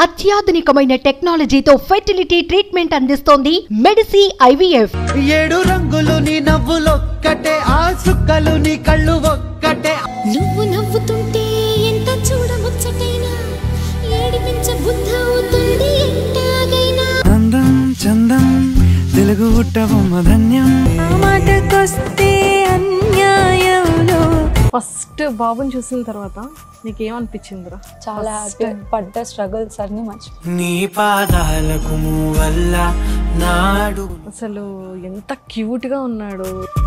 అత్యాధునికమైన టెక్నాలజీతో fertility treatment అందిస్తోంది Medicci IVF ఏడు రంగులు నీ నవ్వులొక్కటే ఆ సుక్కలు నీ కళ్ళు ఒక్కటే నువ్వు నవ్వుతుంటే ఎంత చూడముచ్చటైనా ఏడిపించ బుద్ధ అవుతుంది ఎట్టాగైనా అందం చందం తెలుగు ఉట్టబొమ్మ ధన్యం మాటకొస్తే అన్యాయంలో ఫస్ట్ బాబుని చూసిన తర్వాత నీకేమనిపించిందిరా చాలా హ్యాపీ పడ్డ స్ట్రగుల్స్ అన్ని మర్చిపో నీ పాదాలకు వల్ల నాడు అసలు ఎంత క్యూట్గా ఉన్నాడు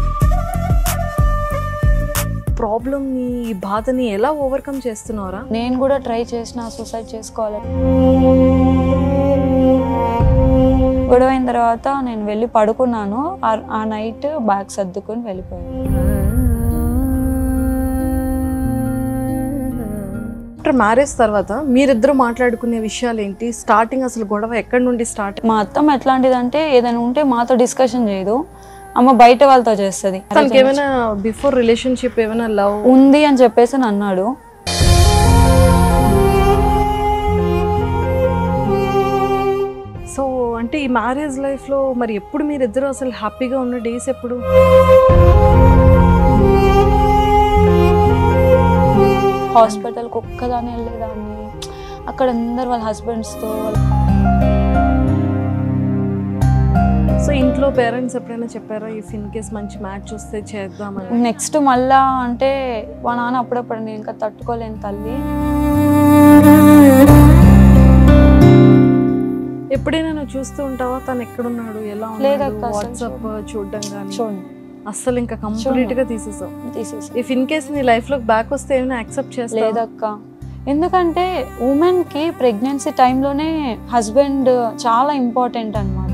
ప్రాబ్లమ్ని ఈ బాధని ఎలా ఓవర్కమ్ చేస్తున్నావురా నేను కూడా ట్రై చేసిన సూసైడ్ చేసుకోవాలని గొడవ అయిన తర్వాత నేను వెళ్ళి పడుకున్నాను ఆ- ఆ నైట్ బ్యాగ్ సర్దుకొని వెళ్ళిపోయాను ఆఫ్టర్ మ్యారేజ్ తర్వాత మీరిద్దరు మాట్లాడుకునే విషయాలు ఏంటి స్టార్టింగ్ అసలు గొడవ ఎక్కడి నుండి స్టార్ట్ మా అత్తమ్మ ఎట్లాంటిదంటే ఏదైనా ఉంటే మాతో డిస్కషన్ చేయదు అమ్మ బయట వాళ్ళతో చేస్తుంది తనకి ఏమైనా బిఫోర్ రిలేషన్షిప్ ఏమైనా లవ్ ఉంది అని చెప్పేసి అని అన్నాడు సో అంటే ఈ మ్యారేజ్ లైఫ్ లో మరి ఎప్పుడు మీరిద్దరు అసలు హ్యాపీగా ఉన్న డేస్ ఎప్పుడు హాస్పిటల్కి ఒక్కదాన్ని వెళ్ళేదాన్ని అక్కడ అందరు వాళ్ళ హస్బెండ్స్తో సో ఇంట్లో పేరెంట్స్ ఎప్పుడైనా చెప్పారా ఇఫ్ ఇన్ కేస్ మంచి మ్యాచ్ వస్తే చేద్దామని నెక్స్ట్ మళ్ళా అంటే మా నాన్న అప్పుడప్పుడు నేను ఇంకా తట్టుకోలేను తల్లి ఎప్పుడైనా నువ్వు చూస్తూ ఉంటావా తను ఎక్కడున్నాడు ఎలా లేదక్క, ఉన్నాడు అసలు వాట్సాప్ చూడడం కానీ చూడండి అస్సలు ఇంకా కంప్లీట్ గా తీసేసావు తీసేసి ఇఫ్ ఇన్ కేస్ నీ లైఫ్ లోకి బ్యాక్ వస్తే ఏమైనా యాక్సెప్ట్ చేస్తా లేదక్క ఎందుకంటే ఉమెన్ కి ప్రెగ్నెన్సీ టైంలోనే హస్బెండ్ చాలా ఇంపార్టెంట్ అన్నమాట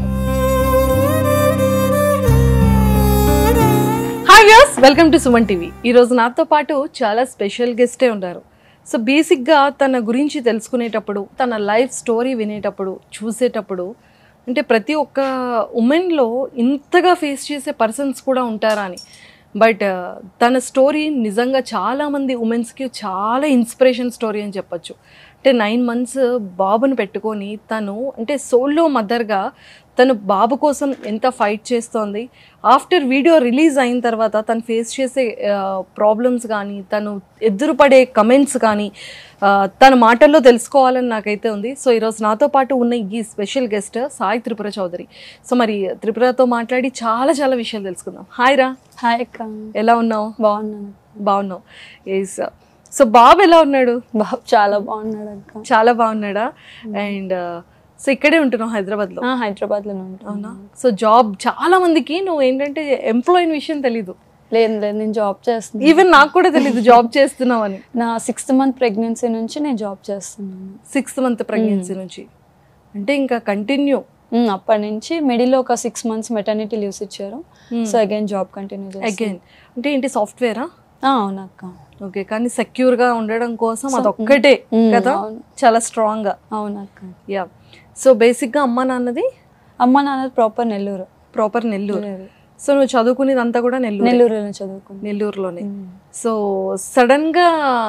hi views welcome to Suman TV ఈ రోజు నాతో పాటు చాలా స్పెషల్ గెస్టే ఉన్నారు సో బేసిక్గా తన గురించి తెలుసుకునేటప్పుడు తన లైఫ్ స్టోరీ వినేటప్పుడు చూసేటప్పుడు అంటే ప్రతి ఒక్క ఉమెన్లో ఇంతగా ఫేస్ చేసే పర్సన్స్ కూడా ఉంటారా అని బట్ తన స్టోరీ నిజంగా చాలామంది ఉమెన్స్కి చాలా ఇన్స్పిరేషన్ స్టోరీ అని చెప్పొచ్చు అంటే నైన్ మంత్స్ బాబుని పెట్టుకొని తను అంటే సోల్లో మదర్గా తను బాబు కోసం ఎంత ఫైట్ చేస్తోంది ఆఫ్టర్ వీడియో రిలీజ్ అయిన తర్వాత తను ఫేస్ చేసే ప్రాబ్లమ్స్ కానీ తను ఎదురుపడే కమెంట్స్ కానీ ఆ, తన మాటల్లో తెలుసుకోవాలని నాకైతే ఉంది సో ఈరోజు నాతో పాటు ఉన్న ఈ special guest Sai Tripura Chowdary so మరి త్రిపురతో మాట్లాడి చాలా చాలా విషయాలు తెలుసుకుందాం హాయ్ రా హాయ్ అక్క ఎలా ఉన్నావు బాగున్నాను బాగున్నావు ఎస్ సో బాబు ఎలా ఉన్నాడు బాబు చాలా బాగున్నాడు అక్క చాలా బాగున్నాడా అండ్ సో ఇక్కడే ఉంటున్నావు హైదరాబాద్లో ఆ, హైదరాబాద్లోనే ఉంటాను అవునా సో జాబ్ చాలా మందికి నువ్వు ఏంటంటే ఎంప్లాయ్ విషయం తెలీదు లేదు లేదు నేను జాబ్ చేస్తున్నాను ఈవెన్ నాకు కూడా తెలీదు జాబ్ చేస్తున్నావు అని నా సిక్స్త్ మంత్ ప్రెగ్నెన్సీ నుంచి నేను జాబ్ చేస్తున్నాను సిక్స్త్ మంత్ ప్రెగ్నెన్సీ నుంచి అంటే ఇంకా కంటిన్యూ ఉమ్, అప్పటి నుంచి మిడిల్ ఒక సిక్స్ మంత్స్ మెటర్నిటీ లీవ్స్ ఇచ్చారు సో అగైన్ జాబ్ కంటిన్యూ చేస్తాను అగైన్ అంటే ఏంటి సాఫ్ట్వేరా అవునక్క ఓకే కానీ సెక్యూర్ గా ఉండడం కోసం అదొక్కటే మ్మ్, కదా అవును. చాలా స్ట్రాంగ్ గా అవునక్క యా సో బేసిక్ గా అమ్మ నాన్నది అమ్మ నాన్నది proper Nellore proper Nellore Nellore. So నువ్వు చదువుకునేది అంతా కూడా నెల్లూరు నెల్లూరులో చదువుకున్నాను నెల్లూరులోనే సో సడన్ గా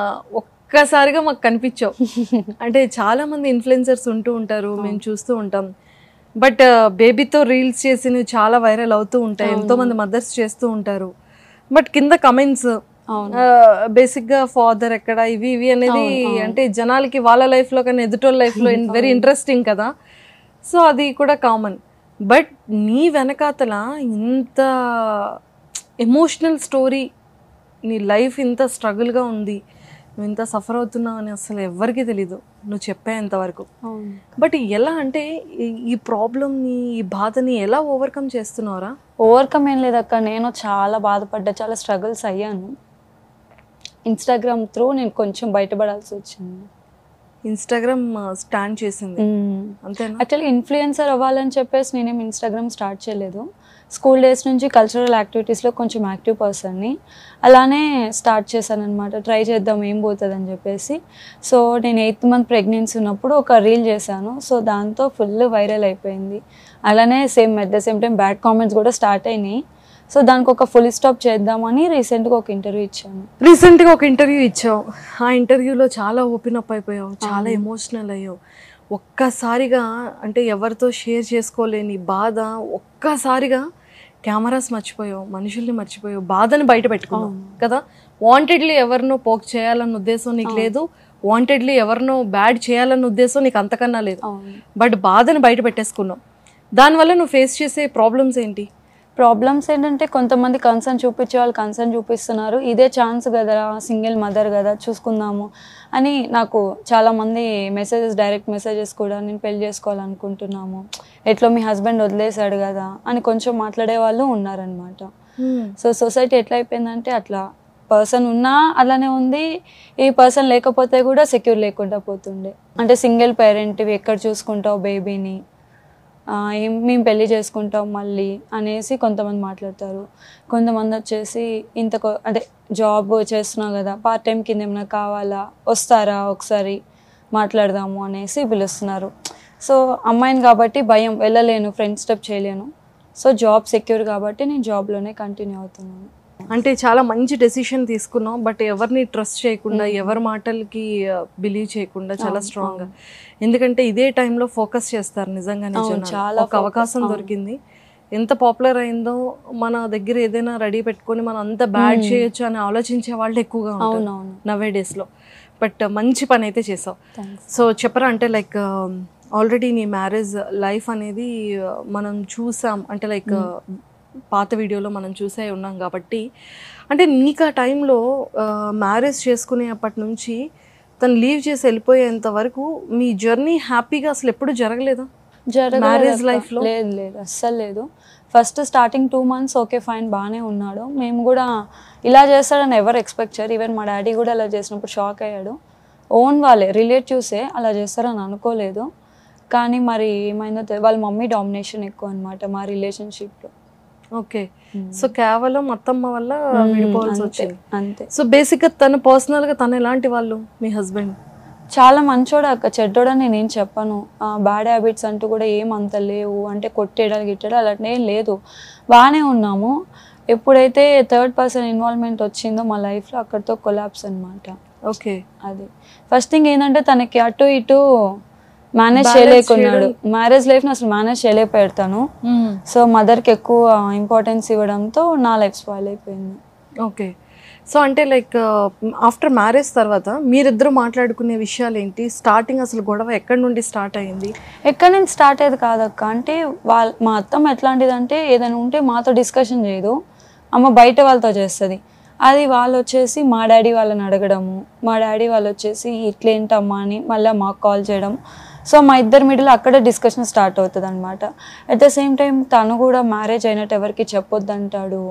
ఒక్కసారిగా మాకు కనిపించావు అంటే చాలా మంది ఇన్ఫ్లుయెన్సర్స్ ఉంటూ ఉంటారు మేము చూస్తూ ఉంటాం బట్ బేబీతో రీల్స్ చేసి నువ్వు చాలా వైరల్ అవుతూ ఉంటాయి ఎంతో మంది మదర్స్ చేస్తూ ఉంటారు బట్ కింద కమెంట్స్ అవును బేసిక్ గా ఫాదర్ ఎక్కడ ఇవి ఇవి అనేది అంటే జనాలకి వాళ్ళ లైఫ్ లో కానీ ఎదుటోళ్ళ లైఫ్ లో వెరీ ఇంట్రెస్టింగ్ కదా సో అది కూడా కామన్ బట్ నీ వెనకాతల ఇంత ఎమోషనల్ స్టోరీ నీ లైఫ్ ఇంత స్ట్రగుల్గా ఉంది నువ్వు ఇంత సఫర్ అవుతున్నావు అని అసలు ఎవ్వరికీ తెలీదు నువ్వు చెప్పేంత వరకు అవును బట్ ఎలా అంటే ఈ- ఈ ప్రాబ్లమ్ని ఈ బాధని ఎలా ఓవర్కమ్ చేస్తున్నావురా ఓవర్కమ్ ఏం లేదక్క నేను చాలా బాధపడ్డా చాలా స్ట్రగుల్స్ అయ్యాను ఇన్స్టాగ్రామ్ త్రూ నేను కొంచెం బయటపడాల్సి వచ్చింది ఇన్స్టాగ్రామ్ స్టాండ్ చేసింది అంతేనా యాక్చువల్గా ఇన్ఫ్లుయెన్సర్ అవ్వాలని చెప్పేసి నేనేం ఇన్స్టాగ్రామ్ స్టార్ట్ చేయలేదు స్కూల్ డేస్ నుంచి కల్చరల్ యాక్టివిటీస్లో కొంచెం యాక్టివ్ పర్సన్ని అలానే స్టార్ట్ చేశాను అనమాట ట్రై చేద్దాం ఏం పోతుంది అని చెప్పేసి సో నేను ఎయిత్ మంత్ ప్రెగ్నెన్సీ ఉన్నప్పుడు ఒక రీల్ చేశాను సో దాంతో ఫుల్ వైరల్ అయిపోయింది అలానే same at the same time bad comments కూడా స్టార్ట్ అయినాయి సో దానికి ఒక ఫుల్ స్టాప్ చేద్దామని రీసెంట్గా ఒక ఇంటర్వ్యూ ఇచ్చాను రీసెంట్గా ఒక ఇంటర్వ్యూ ఇచ్చావు ఆ ఇంటర్వ్యూలో చాలా ఓపెన్ అప్ అయిపోయావు చాలా ఎమోషనల్ అయ్యావు ఒక్కసారిగా అంటే ఎవరితో షేర్ చేసుకోలేని బాధ ఒక్కసారిగా కెమెరాస్ మర్చిపోయావు మనుషుల్ని మర్చిపోయావు బాధని బయట పెట్టుకున్నావు కదా వాంటెడ్లీ ఎవరినో పోక్ చేయాలన్న ఉద్దేశం నీకు లేదు వాంటెడ్లీ ఎవరినో బ్యాడ్ చేయాలన్న ఉద్దేశం నీకు అంతకన్నా లేదు అవును బట్ బాధని బయట పెట్టేసుకున్నావు దానివల్ల నువ్వు ఫేస్ చేసే ప్రాబ్లమ్స్ ఏంటి ప్రాబ్లమ్స్ ఏంటంటే కొంతమంది కన్సర్న్ చూపించే వాళ్ళు కన్సర్న్ చూపిస్తున్నారు ఇదే ఛాన్స్ కదా సింగిల్ మదర్ కదా చూసుకుందాము అని నాకు చాలామంది మెసేజెస్ డైరెక్ట్ మెసేజెస్ కూడా నేను పెళ్లి చేసుకోవాలనుకుంటున్నాము ఎట్లా మీ హస్బెండ్ వదిలేశాడు కదా అని కొంచెం మాట్లాడే వాళ్ళు ఉన్నారనమాట సో సొసైటీ ఎట్లా అయిపోయిందంటే అట్లా పర్సన్ ఉన్నా అలానే ఉంది ఈ పర్సన్ లేకపోతే కూడా సెక్యూర్ లేకుండా పోతుండే అంటే సింగిల్ పేరెంట్వి ఎక్కడ చూసుకుంటావు బేబీని ఆ, ఏం మేము పెళ్లి చేసుకుంటాం మళ్ళీ అనేసి కొంతమంది మాట్లాడతారు కొంతమంది వచ్చేసి ఇంత కొ- అంటే జాబ్ చేస్తున్నావు కదా పార్ట్ టైం కింద ఏమైనా కావాలా వస్తారా ఒకసారి మాట్లాడదాము అనేసి పిలుస్తున్నారు సో అమ్మాయిని కాబట్టి భయం వెళ్ళలేను ఫ్రెండ్ స్టెప్ చేయలేను సో జాబ్ సెక్యూర్ కాబట్టి నేను జాబ్లోనే కంటిన్యూ అవుతున్నాను అంటే చాలా మంచి డెసిషన్ తీసుకున్నావు బట్ ఎవరిని ట్రస్ట్ చేయకుండా ఎవరి మాటలకి బిలీవ్ చేయకుండా చాలా స్ట్రాంగ్ ఎందుకంటే ఇదే టైంలో ఫోకస్ చేస్తారు నిజంగానే అవును, జనాలు. చాలా ఒక అవకాశం దొరికింది ఎంత పాపులర్ అయిందో మన దగ్గర ఏదైనా రెడీ పెట్టుకొని మనం అంత బ్యాడ్ చేయొచ్చు అని ఆలోచించే వాళ్ళు ఎక్కువగా ఉంటారు అవునవును నవే డేస్లో బట్ మంచి పని అయితే చేసావు థ్యాంక్స్ సో చెప్పరా అంటే లైక్ ఆల్రెడీ నీ మ్యారేజ్ లైఫ్ అనేది uh, మనం చూసాం అంటే లైక్ పాత వీడియోలో మనం చూసే ఉన్నాం కాబట్టి అంటే నీకు ఆ టైంలో మ్యారేజ్ చేసుకునేప్పటి నుంచి తను లీవ్ చేసి వెళ్ళిపోయేంత వరకు మీ జర్నీ హ్యాపీగా అసలు ఎప్పుడు జరగలేదా జరగలేదు Marriage అక్క. life లో? లేదు లేదు అస్సలు లేదు first starting two months okay fine బాగానే ఉన్నాడు మేము కూడా ఇలా చేస్తాడని ఎవరు ఎక్స్పెక్ట్ చేయరు ఈవెన్ మా డాడీ కూడా అలా చేసినప్పుడు షాక్ అయ్యాడు ఓన్ వాళ్ళే రిలేటివ్సే అలా చేస్తారని అనుకోలేదు కానీ మరి ఏమైందో తె- వాళ్ళ మమ్మీ డామినేషన్ ఎక్కువ అనమాట మా రిలేషన్షిప్లో ఓకే సో కేవలం అత్తమ్మ వల్ల విడిపోవాల్సి అంతే వచ్చింది అంతే సో బేసిక్గా తను పర్సనల్గా తను ఎలాంటి వాళ్ళు మీ హస్బెండ్ చాలా మంచోడు అక్క చెడ్డోడని నేనేం చెప్పను బ్యాడ్ హ్యాబిట్స్ అంటూ కూడా ఏం అంత లేవు అంటే కొట్టేయడాలు గిట్టడం అలాంటి ఏం లేదు బాగానే ఉన్నాము ఎప్పుడైతే థర్డ్ పర్సన్ ఇన్వాల్వ్మెంట్ వచ్చిందో మా లైఫ్లో అక్కడితో కొలాప్స్ అన్నమాట ఓకే అది ఫస్ట్ థింగ్ ఏంటంటే తనకి అటు ఇటు మేనేజ్ Balance చేయలేకున్నాడు మ్యారేజ్ లైఫ్ని అసలు మేనేజ్ చేయలేకపోయాడు తను సో మదర్కి ఎక్కువ ఇంపార్టెన్స్ ఇవ్వడంతో నా లైఫ్ స్పాయిల్ అయిపోయింది ఓకే సో అంటే లైక్ ఆఫ్టర్ మ్యారేజ్ తర్వాత మీరిద్దరు మాట్లాడుకునే విషయాలు ఏంటి స్టార్టింగ్ అసలు గొడవ ఎక్కడి నుండి స్టార్ట్ అయింది ఎక్కడ నుంచి స్టార్ట్ అయ్యేది కాదక్క అంటే వాళ్ళ మా అత్తమ్మ ఎట్లాంటిదంటే ఏదైనా ఉంటే మాతో డిస్కషన్ చేయదు అమ్మ బయట వాళ్ళతో చేస్తుంది అది వాళ్ళు వచ్చేసి మా డాడీ వాళ్ళని అడగడము మా డాడీ వాళ్ళు వచ్చేసి ఇట్లేంటమ్మా అని మళ్ళీ మాకు కాల్ చేయడం సో మా ఇద్దరి మిడిల్ అక్కడే డిస్కషన్ స్టార్ట్ అవుతుంది అనమాట అట్ ద సేమ్ టైం తను కూడా మ్యారేజ్ అయినట్టు ఎవరికి చెప్పొద్దంటాడు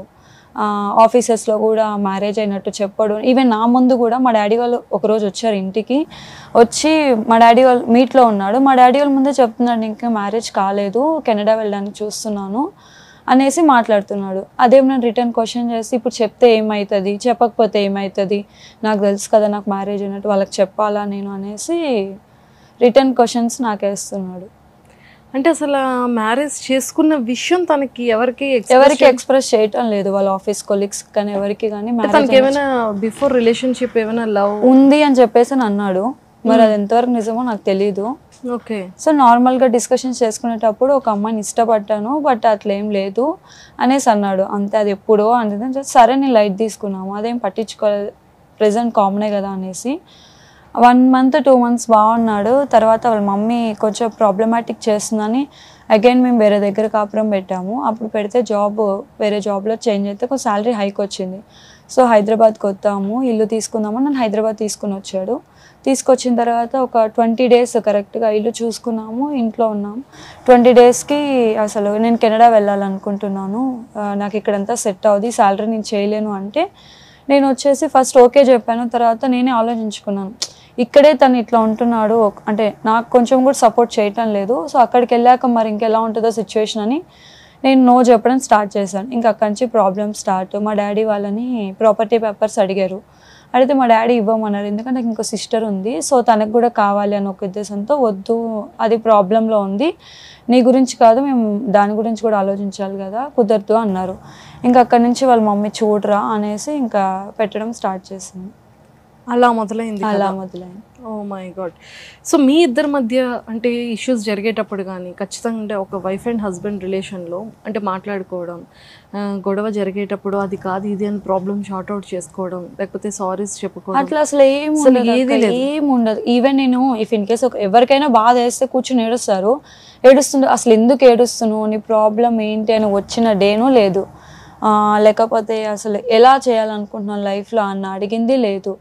ఆఫీసెస్లో కూడా మ్యారేజ్ అయినట్టు చెప్పడు ఈవెన్ నా ముందు కూడా మా డాడీ వాళ్ళు ఒకరోజు వచ్చారు ఇంటికి వచ్చి మా డాడీ వాళ్ళు మీట్లో ఉన్నాడు మా డాడీ వాళ్ళ ముందే చెప్తున్నాడు ఇంకా మ్యారేజ్ కాలేదు కెనడా వెళ్ళడానికి చూస్తున్నాను అనేసి మాట్లాడుతున్నాడు అదేం నేను రిటర్న్ క్వశ్చన్ చేసి ఇప్పుడు చెప్తే ఏమవుతుంది చెప్పకపోతే ఏమవుతుంది నాకు తెలుసు కదా నాకు మ్యారేజ్ అయినట్టు వాళ్ళకి చెప్పాలా నేను అనేసి రిటర్న్ క్వశ్చన్స్ నాకేస్తున్నాడు అంటే అసలు మ్యారేజ్ చేసుకున్న విషయం తనకి ఎవరికి express ఎవరికి ఎక్స్ప్రెస్ చేయటం లేదు వాళ్ళ ఆఫీస్ కొలీగ్స్ కానీ ఎవరికి కానీ అంటే తనకి ఏమైనా బిఫోర్ రిలేషన్షిప్ ఏమైనా లవ్ ఉంది అని చెప్పేసి అని అన్నాడు మరి అది ఎంతవరకు నిజమో నాకు తెలియదు ఓకే సో నార్మల్గా డిస్కషన్స్ చేసుకునేటప్పుడు ఒక అమ్మాయిని ఇష్టపడ్డాను బట్ అట్లేం లేదు అనేసి అన్నాడు అంతే అది ఎప్పుడో అంటే సరే నేను లైట్ తీసుకున్నాము అదేం పట్టించుకోలేదు ప్రెసెంట్ కామనే కదా అనేసి వన్ మంత్ టూ మంత్స్ బాగున్నాడు తర్వాత వాళ్ళ మమ్మీ కొంచెం ప్రాబ్లమాటిక్ చేస్తుందని అగైన్ మేము వేరే దగ్గర కాపురం పెట్టాము అప్పుడు పెడితే జాబ్ వేరే జాబ్లో చేంజ్ అయితే కొంచెం శాలరీ హైక్ వచ్చింది సో హైదరాబాద్కి వద్దాము ఇల్లు తీసుకుందామని నన్ను హైదరాబాద్ తీసుకుని వచ్చాడు తీసుకొచ్చిన తర్వాత ఒక ట్వంటీ డేస్ కరెక్ట్గా ఇల్లు చూసుకున్నాము ఇంట్లో ఉన్నాము ట్వంటీ డేస్కి అసలు నేను కెనడా వెళ్ళాలనుకుంటున్నాను ఆ, నాకు ఇక్కడంతా సెట్ అవుద్ది శాలరీ నేను చేయలేను అంటే నేను వచ్చేసి ఫస్ట్ ఓకే చెప్పాను తర్వాత నేనే ఆలోచించుకున్నాను ఇక్కడే తను ఇట్లా ఉంటున్నాడు ఒక- అంటే నాకు కొంచెం కూడా సపోర్ట్ చేయటం లేదు సో అక్కడికి వెళ్ళాక మరి ఇంకెలా ఉంటుందో సిచ్యువేషన్ అని నేను నో చెప్పడం స్టార్ట్ చేశాను ఇంకా అక్కడి నుంచి ప్రాబ్లమ్ స్టార్ట్ మా డాడీ వాళ్ళని ప్రాపర్టీ పేపర్స్ అడిగారు అడిగితే మా డాడీ ఇవ్వమన్నారు ఎందుకంటే నాకు ఇంకో సిస్టర్ ఉంది సో తనకు కూడా కావాలి అని ఒక ఉద్దేశంతో వద్దు అది ప్రాబ్లంలో ఉంది నీ గురించి కాదు మేము దాని గురించి కూడా ఆలోచించాలి కదా కుదరదు అన్నారు ఇంకా అక్కడి నుంచి వాళ్ళ మమ్మీ చూడరా అనేసి ఇంకా పెట్టడం స్టార్ట్ చేసింది అలా మొదలైంది అలా కదా. మొదలైంది ఓ మై గాడ్ సో మీ ఇద్దరి మధ్య అంటే ఇష్యూస్ జరిగేటప్పుడు కానీ ఖచ్చితంగా అంటే ఒక వైఫ్ అండ్ హస్బెండ్ రిలేషన్లో అంటే మాట్లాడుకోవడం ఆ, గొడవ జరిగేటప్పుడు అది కాదు ఇది అని ప్రాబ్లమ్ షార్ట్ అవుట్ చేసుకోవడం లేకపోతే సారీస్ చెప్పుకోవడం అట్లా అసలు ఏం అసలు ఉండదు ఏది అక్క, లేదు. ఏం ఉండదు ఈవెన్ నేను ఇఫ్ ఇన్ కేస్ ఎవరికైనా బాధ వేస్తే కూర్చుని ఏడుస్తారు ఏడుస్తుండే అసలు ఎందుకు ఏడుస్తున్నావు నీ ప్రాబ్లం ఏంటి అని వచ్చిన డేను లేదు ఆ, లేకపోతే అసలు ఎలా చేయాలనుకుంటున్నాను లైఫ్లో అన్న అడిగింది లేదు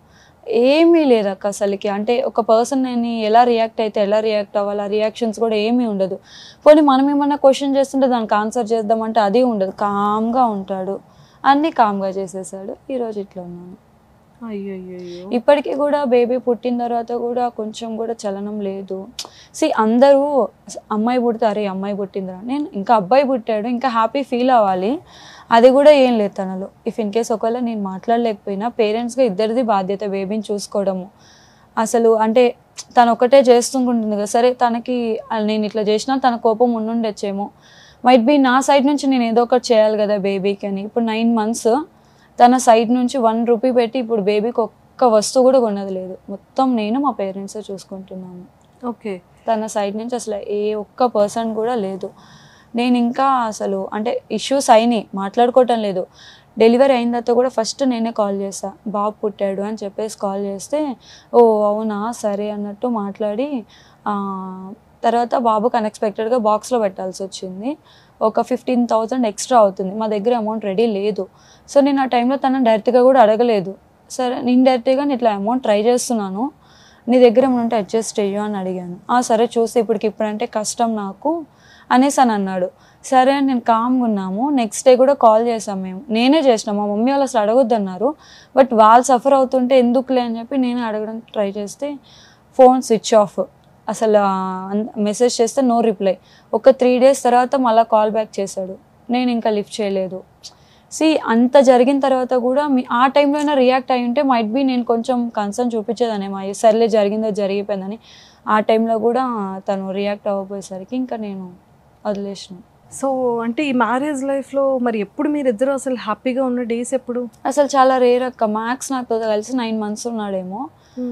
ఏమీ లేదు అక్క అసలుకి అంటే ఒక పర్సన్ నేను ఎలా రియాక్ట్ అయితే ఎలా రియాక్ట్ అవ్వాలి ఆ రియాక్షన్స్ కూడా ఏమీ ఉండదు పోనీ మనం ఏమన్నా క్వశ్చన్ చేస్తుంటే దానికి ఆన్సర్ చేద్దామంటే అది ఉండదు కామ్గా ఉంటాడు అన్నీ కామ్గా చేసేసాడు ఈరోజు ఇట్లా ఉన్నాను అయ్యో అయ్యో ఇప్పటికీ కూడా బేబీ పుట్టిన తర్వాత కూడా కొంచెం కూడా చలనం లేదు సి అందరూ అమ్మాయి పుడితే అరే అమ్మాయి పుట్టిందిరా నేను ఇంకా అబ్బాయి పుట్టాడు ఇంకా హ్యాపీ ఫీల్ అవ్వాలి అది కూడా ఏం లేదు తనలో ఇఫ్ ఇన్ కేస్ ఒకవేళ నేను మాట్లాడలేకపోయినా పేరెంట్స్గా ఇద్దరిది బాధ్యత బేబీని చూసుకోవడము అసలు అంటే తను ఒకటే చేస్తుంటుంది కదా సరే తనకి ఆ, నేను ఇట్లా చేసినా తన కోపం ఉండుండొచ్చేమో మైట్ బి నా సైడ్ నుంచి నేను ఏదో ఒకటి చేయాలి కదా బేబీకి అని ఇప్పుడు నైన్ మంత్స్ తన సైడ్ నుంచి వన్ రూపీ పెట్టి ఇప్పుడు బేబీకి ఒక్క వస్తువు కూడా కొన్నది లేదు మొత్తం నేను మా పేరెంట్స్ చూసుకుంటున్నాను ఓకే తన సైడ్ నుంచి అసలు ఏ ఒక్క పర్సన్ కూడా లేదు నేను ఇంకా అసలు అంటే ఇష్యూస్ అయినాయి మాట్లాడుకోవటం లేదు డెలివరీ అయిన తర్వాత కూడా ఫస్ట్ నేనే కాల్ చేసా బాబు పుట్టాడు అని చెప్పేసి కాల్ చేస్తే ఓ అవునా సరే అన్నట్టు మాట్లాడి ఆ, తర్వాత బాబుకి అన్ఎక్స్పెక్టెడ్గా బాక్స్లో పెట్టాల్సి వచ్చింది ఒక ఫిఫ్టీన్ థౌజండ్ ఎక్స్ట్రా అవుతుంది మా దగ్గర అమౌంట్ రెడీ లేదు సో నేను ఆ టైంలో తనని డైరెక్ట్గా కూడా అడగలేదు సరే నేను డైరెక్ట్గా నేను ఇట్లా అమౌంట్ ట్రై చేస్తున్నాను నీ దగ్గర ఏమైనా ఉంటే అడ్జస్ట్ చెయ్యు అని అడిగాను ఆ సరే చూసి ఇప్పటికి ఇప్పుడంటే కష్టం నాకు అనేసి అని అన్నాడు సరే అని నేను కామ్గా ఉన్నాము నెక్స్ట్ డే కూడా కాల్ చేసాం మేము నేనే చేసిన మా మమ్మీ వాళ్ళు అసలు అడగొద్దన్నారు బట్ వాళ్ళు సఫర్ అవుతుంటే ఎందుకులే అని చెప్పి నేనే అడగడానికి ట్రై చేస్తే ఫోన్ స్విచ్ ఆఫ్ అసలు మెసేజ్ చేస్తే నో రిప్లై ఒక త్రీ డేస్ తర్వాత మళ్ళీ కాల్ బ్యాక్ చేశాడు నేను ఇంకా లిఫ్ట్ చేయలేదు సి అంత జరిగిన తర్వాత కూడా మీ ఆ టైంలో అయినా రియాక్ట్ అయి ఉంటే మైట్ బి నేను కొంచెం కన్సర్న్ చూపించేదాన్ని మా సర్లే జరిగిందో జరిగిపోయిందని ఆ టైంలో కూడా తను రియాక్ట్ అవ్వబోయేసరికి ఇంకా నేను వదిలేసిన సో అంటే ఈ మ్యారేజ్ లైఫ్లో మరి ఎప్పుడు మీరిద్దరు అసలు హ్యాపీగా ఉన్న డేస్ ఎప్పుడు అసలు చాలా రేర్ అక్క మ్యాక్స్ నాతో కలిసి నైన్ మంత్స్ ఉన్నాడేమో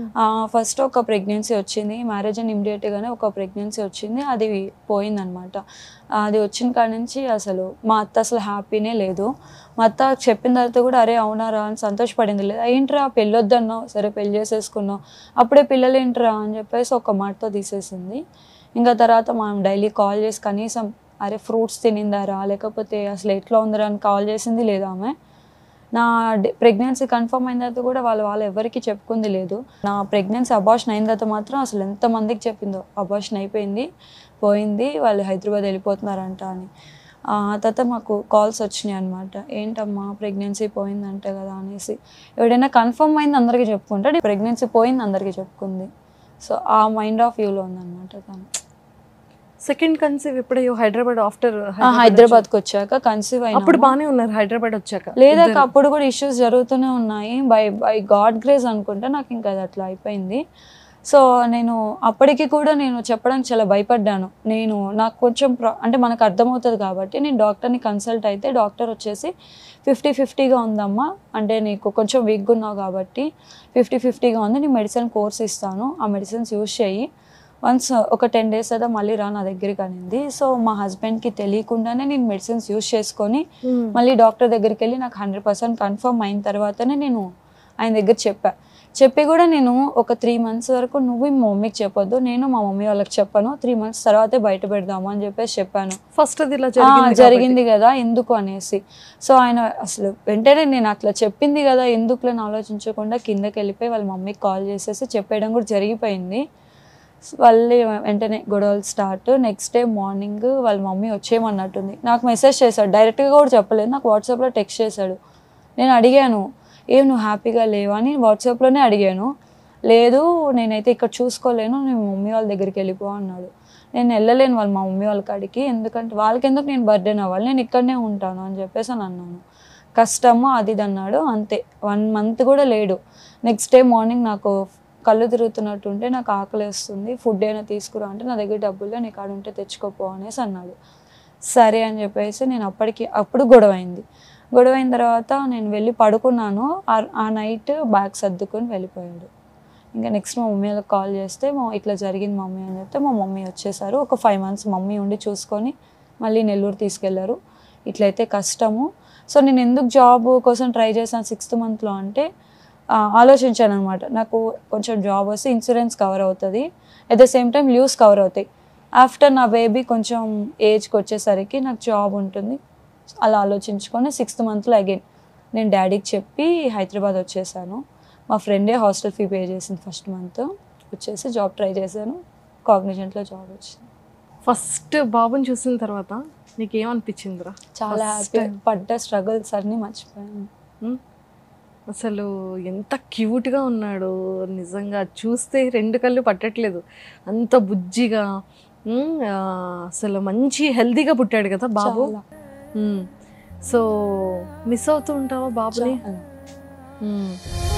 ఫస్ట్ ఒక ప్రెగ్నెన్సీ వచ్చింది మ్యారేజ్ అని ఇమ్మీడియట్గానే ఒక ప్రెగ్నెన్సీ వచ్చింది అది పోయిందనమాట అది వచ్చిన కాడ నుంచి అసలు మా అత్త అసలు హ్యాపీనే లేదు మా అత్త చెప్పిన తర్వాత కూడా అరే అవునారా అని సంతోషపడింది లేదు ఏంట్రా పెళ్ళొద్దన్నావు సరే పెళ్ళి చేసేసుకున్నావు అప్పుడే పిల్లలు ఏంట్రా అని చెప్పేసి ఒక మాటతో తీసేసింది ఇంకా తర్వాత మనం డైలీ కాల్ చేసి కనీసం అరే ఫ్రూట్స్ తినిందారా లేకపోతే అసలు ఎట్లా ఉందరా అని కాల్ చేసింది లేదా ఆమె నా ప్రెగ్నెన్సీ కన్ఫర్మ్ అయిన తర్వాత కూడా వాళ్ళు వాళ్ళు ఎవరికి చెప్పుకుంది లేదు నా ప్రెగ్నెన్సీ అబార్షన్ అయిన తర్వాత మాత్రం అసలు ఎంతమందికి చెప్పిందో అబార్షన్ అయిపోయింది పోయింది వాళ్ళు హైదరాబాద్ వెళ్ళిపోతున్నారంట అని ఆ తర్వాత మాకు కాల్స్ వచ్చినాయి అనమాట ఏంటమ్మా ప్రెగ్నెన్సీ పోయిందంట కదా అనేసి ఎవడైనా కన్ఫర్మ్ అయింది అందరికీ చెప్పుకుంటాడు ప్రెగ్నెన్సీ పోయింది అందరికీ చెప్పుకుంది సో ఆ మైండ్ ఆఫ్ వ్యూలో ఉందన్నమాట తను సెకండ్ కన్సీవ్ ఎప్పుడయ్యో హైదరాబాద్ ఆఫ్టర్ ఆ, హైదరాబాద్కి వచ్చాక కన్సీవ్ అయినా అప్పుడు బాగానే ఉన్నారు హైదరాబాద్ వచ్చాక లేదా అప్పుడు కూడా ఇష్యూస్ జరుగుతూనే ఉన్నాయి బై బై గాడ్ గ్రేస్ అనుకుంటే నాకు ఇంకా అది అట్లా అయిపోయింది సో నేను అప్పటికి కూడా నేను చెప్పడానికి చాలా భయపడ్డాను నేను నాకు కొంచెం ప్రా- అంటే మనకు అర్థమవుతుంది కాబట్టి నేను డాక్టర్ని కన్సల్ట్ అయితే డాక్టర్ వచ్చేసి ఫిఫ్టీ ఫిఫ్టీగా ఉందమ్మా అంటే నీకు కొంచెం వీక్గా ఉన్నావు కాబట్టి ఫిఫ్టీ ఫిఫ్టీగా ఉంది నీ మెడిసిన్ కోర్స్ ఇస్తాను ఆ మెడిసిన్స్ యూస్ చేయి వన్స్ ఒక టెన్ డేస్ అయితే మళ్ళీ రా నా దగ్గరికి అనింది సో మా హస్బెండ్కి తెలియకుండానే నేను మెడిసిన్స్ యూస్ చేసుకొని మళ్ళీ డాక్టర్ దగ్గరికి వెళ్ళి నాకు హండ్రెడ్ పర్సెంట్ కన్ఫర్మ్ అయిన తర్వాతనే నేను ఆయన దగ్గర చెప్పా చెప్పి కూడా నేను ఒక త్రీ మంత్స్ వరకు నువ్వు మా మమ్మీకి చెప్పొద్దు నేను మా మమ్మీ వాళ్ళకి చెప్పాను త్రీ మంత్స్ తర్వాతే బయట పెడదాము అని చెప్పేసి చెప్పాను ఫస్ట్ అది ఇలా ఆ, జరిగింది జరిగింది కదా ఎందుకు అనేసి సో ఆయన అసలు వెంటనే నేను అట్లా చెప్పింది కదా ఎందుకులని ఆలోచించకుండా కిందకి వెళ్ళిపోయి వాళ్ళ మమ్మీకి కాల్ చేసేసి చెప్పేయడం కూడా జరిగిపోయింది వాళ్ళు వెంటనే గొడవలు స్టార్ట్ నెక్స్ట్ డే మార్నింగ్ వాళ్ళ మమ్మీ వచ్చేయమన్నట్టుంది నాకు మెసేజ్ చేశాడు డైరెక్ట్గా కూడా చెప్పలేదు నాకు వాట్సాప్లో టెక్స్ట్ చేశాడు నేను అడిగాను ఏం నువ్వు హ్యాపీగా లేవా అని వాట్సాప్లోనే అడిగాను లేదు నేనైతే ఇక్కడ చూసుకోలేను నేను మమ్మీ వాళ్ళ దగ్గరికి వెళ్ళిపో అన్నాడు నేను వెళ్ళలేను వాళ్ళ మా మమ్మీ వాళ్ళ కాడికి ఎందుకంటే వాళ్ళకి ఎందుకు నేను బర్త్డేన్ అవ్వాలి నేను ఇక్కడనే ఉంటాను అని చెప్పేసి అని అన్నాను కష్టము అది ఇది అన్నాడు అంతే వన్ మంత్ కూడా లేడు నెక్స్ట్ డే మార్నింగ్ నాకు కళ్ళు తిరుగుతున్నట్టుంటే నాకు ఆకలి వేస్తుంది ఫుడ్ అయినా తీసుకురా అంటే నా దగ్గర డబ్బులు నీకు ఆడ ఉంటే తెచ్చుకోపో అనేసి అన్నాడు సరే అని చెప్పేసి నేను అప్పటికి అప్పుడు గొడవ అయింది గొడవ అయిన తర్వాత నేను వెళ్ళి పడుకున్నాను ఆ- ఆ నైట్ బ్యాగ్ సర్దుకొని వెళ్ళిపోయాడు ఇంకా నెక్స్ట్ మా మమ్మీ వాళ్ళకి కాల్ చేస్తే మా ఇట్లా జరిగింది మమ్మీ అని చెప్తే మా మమ్మీ వచ్చేసారు ఒక ఫైవ్ మంత్స్ మమ్మీ ఉండి చూసుకొని మళ్ళీ నెల్లూరు తీసుకెళ్లారు ఇట్లయితే కష్టము సో నేను ఎందుకు జాబ్ కోసం ట్రై చేశాను సిక్స్త్ మంత్లో అంటే ఆ, ఆలోచించాను అనమాట నాకు కొంచెం జాబ్ వస్తే ఇన్సూరెన్స్ కవర్ అవుతుంది at the same time leaves cover అవుతాయి ఆఫ్టర్ నా బేబీ కొంచెం ఏజ్కి వచ్చేసరికి నాకు జాబ్ ఉంటుంది అలా ఆలోచించుకొని సిక్స్త్ మంత్లో అగైన్ నేను డాడీకి చెప్పి హైదరాబాద్ వచ్చేసాను మా ఫ్రెండే హాస్టల్ ఫీ పే చేసింది ఫస్ట్ మంత్ వచ్చేసి జాబ్ ట్రై చేశాను కాగ్నిజెంట్లో జాబ్ వచ్చింది ఫస్ట్ బాబుని చూసిన తర్వాత నీకు ఏమనిపించిందిరా చాలా First హ్యాపీ time. పడ్డ స్ట్రగుల్స్ అన్నీ మర్చిపోయాను ఉమ్. అసలు ఎంత క్యూట్గా ఉన్నాడు నిజంగా చూస్తే రెండు కళ్ళు పట్టట్లేదు అంత బుజ్జిగా ఉమ్, ఆ, అసలు మంచి హెల్తీగా పుట్టాడు కదా బాబు చాలా. ఉమ్. సో మిస్ అవుతూ ఉంటావా బాబుని చాలా. ఉమ్.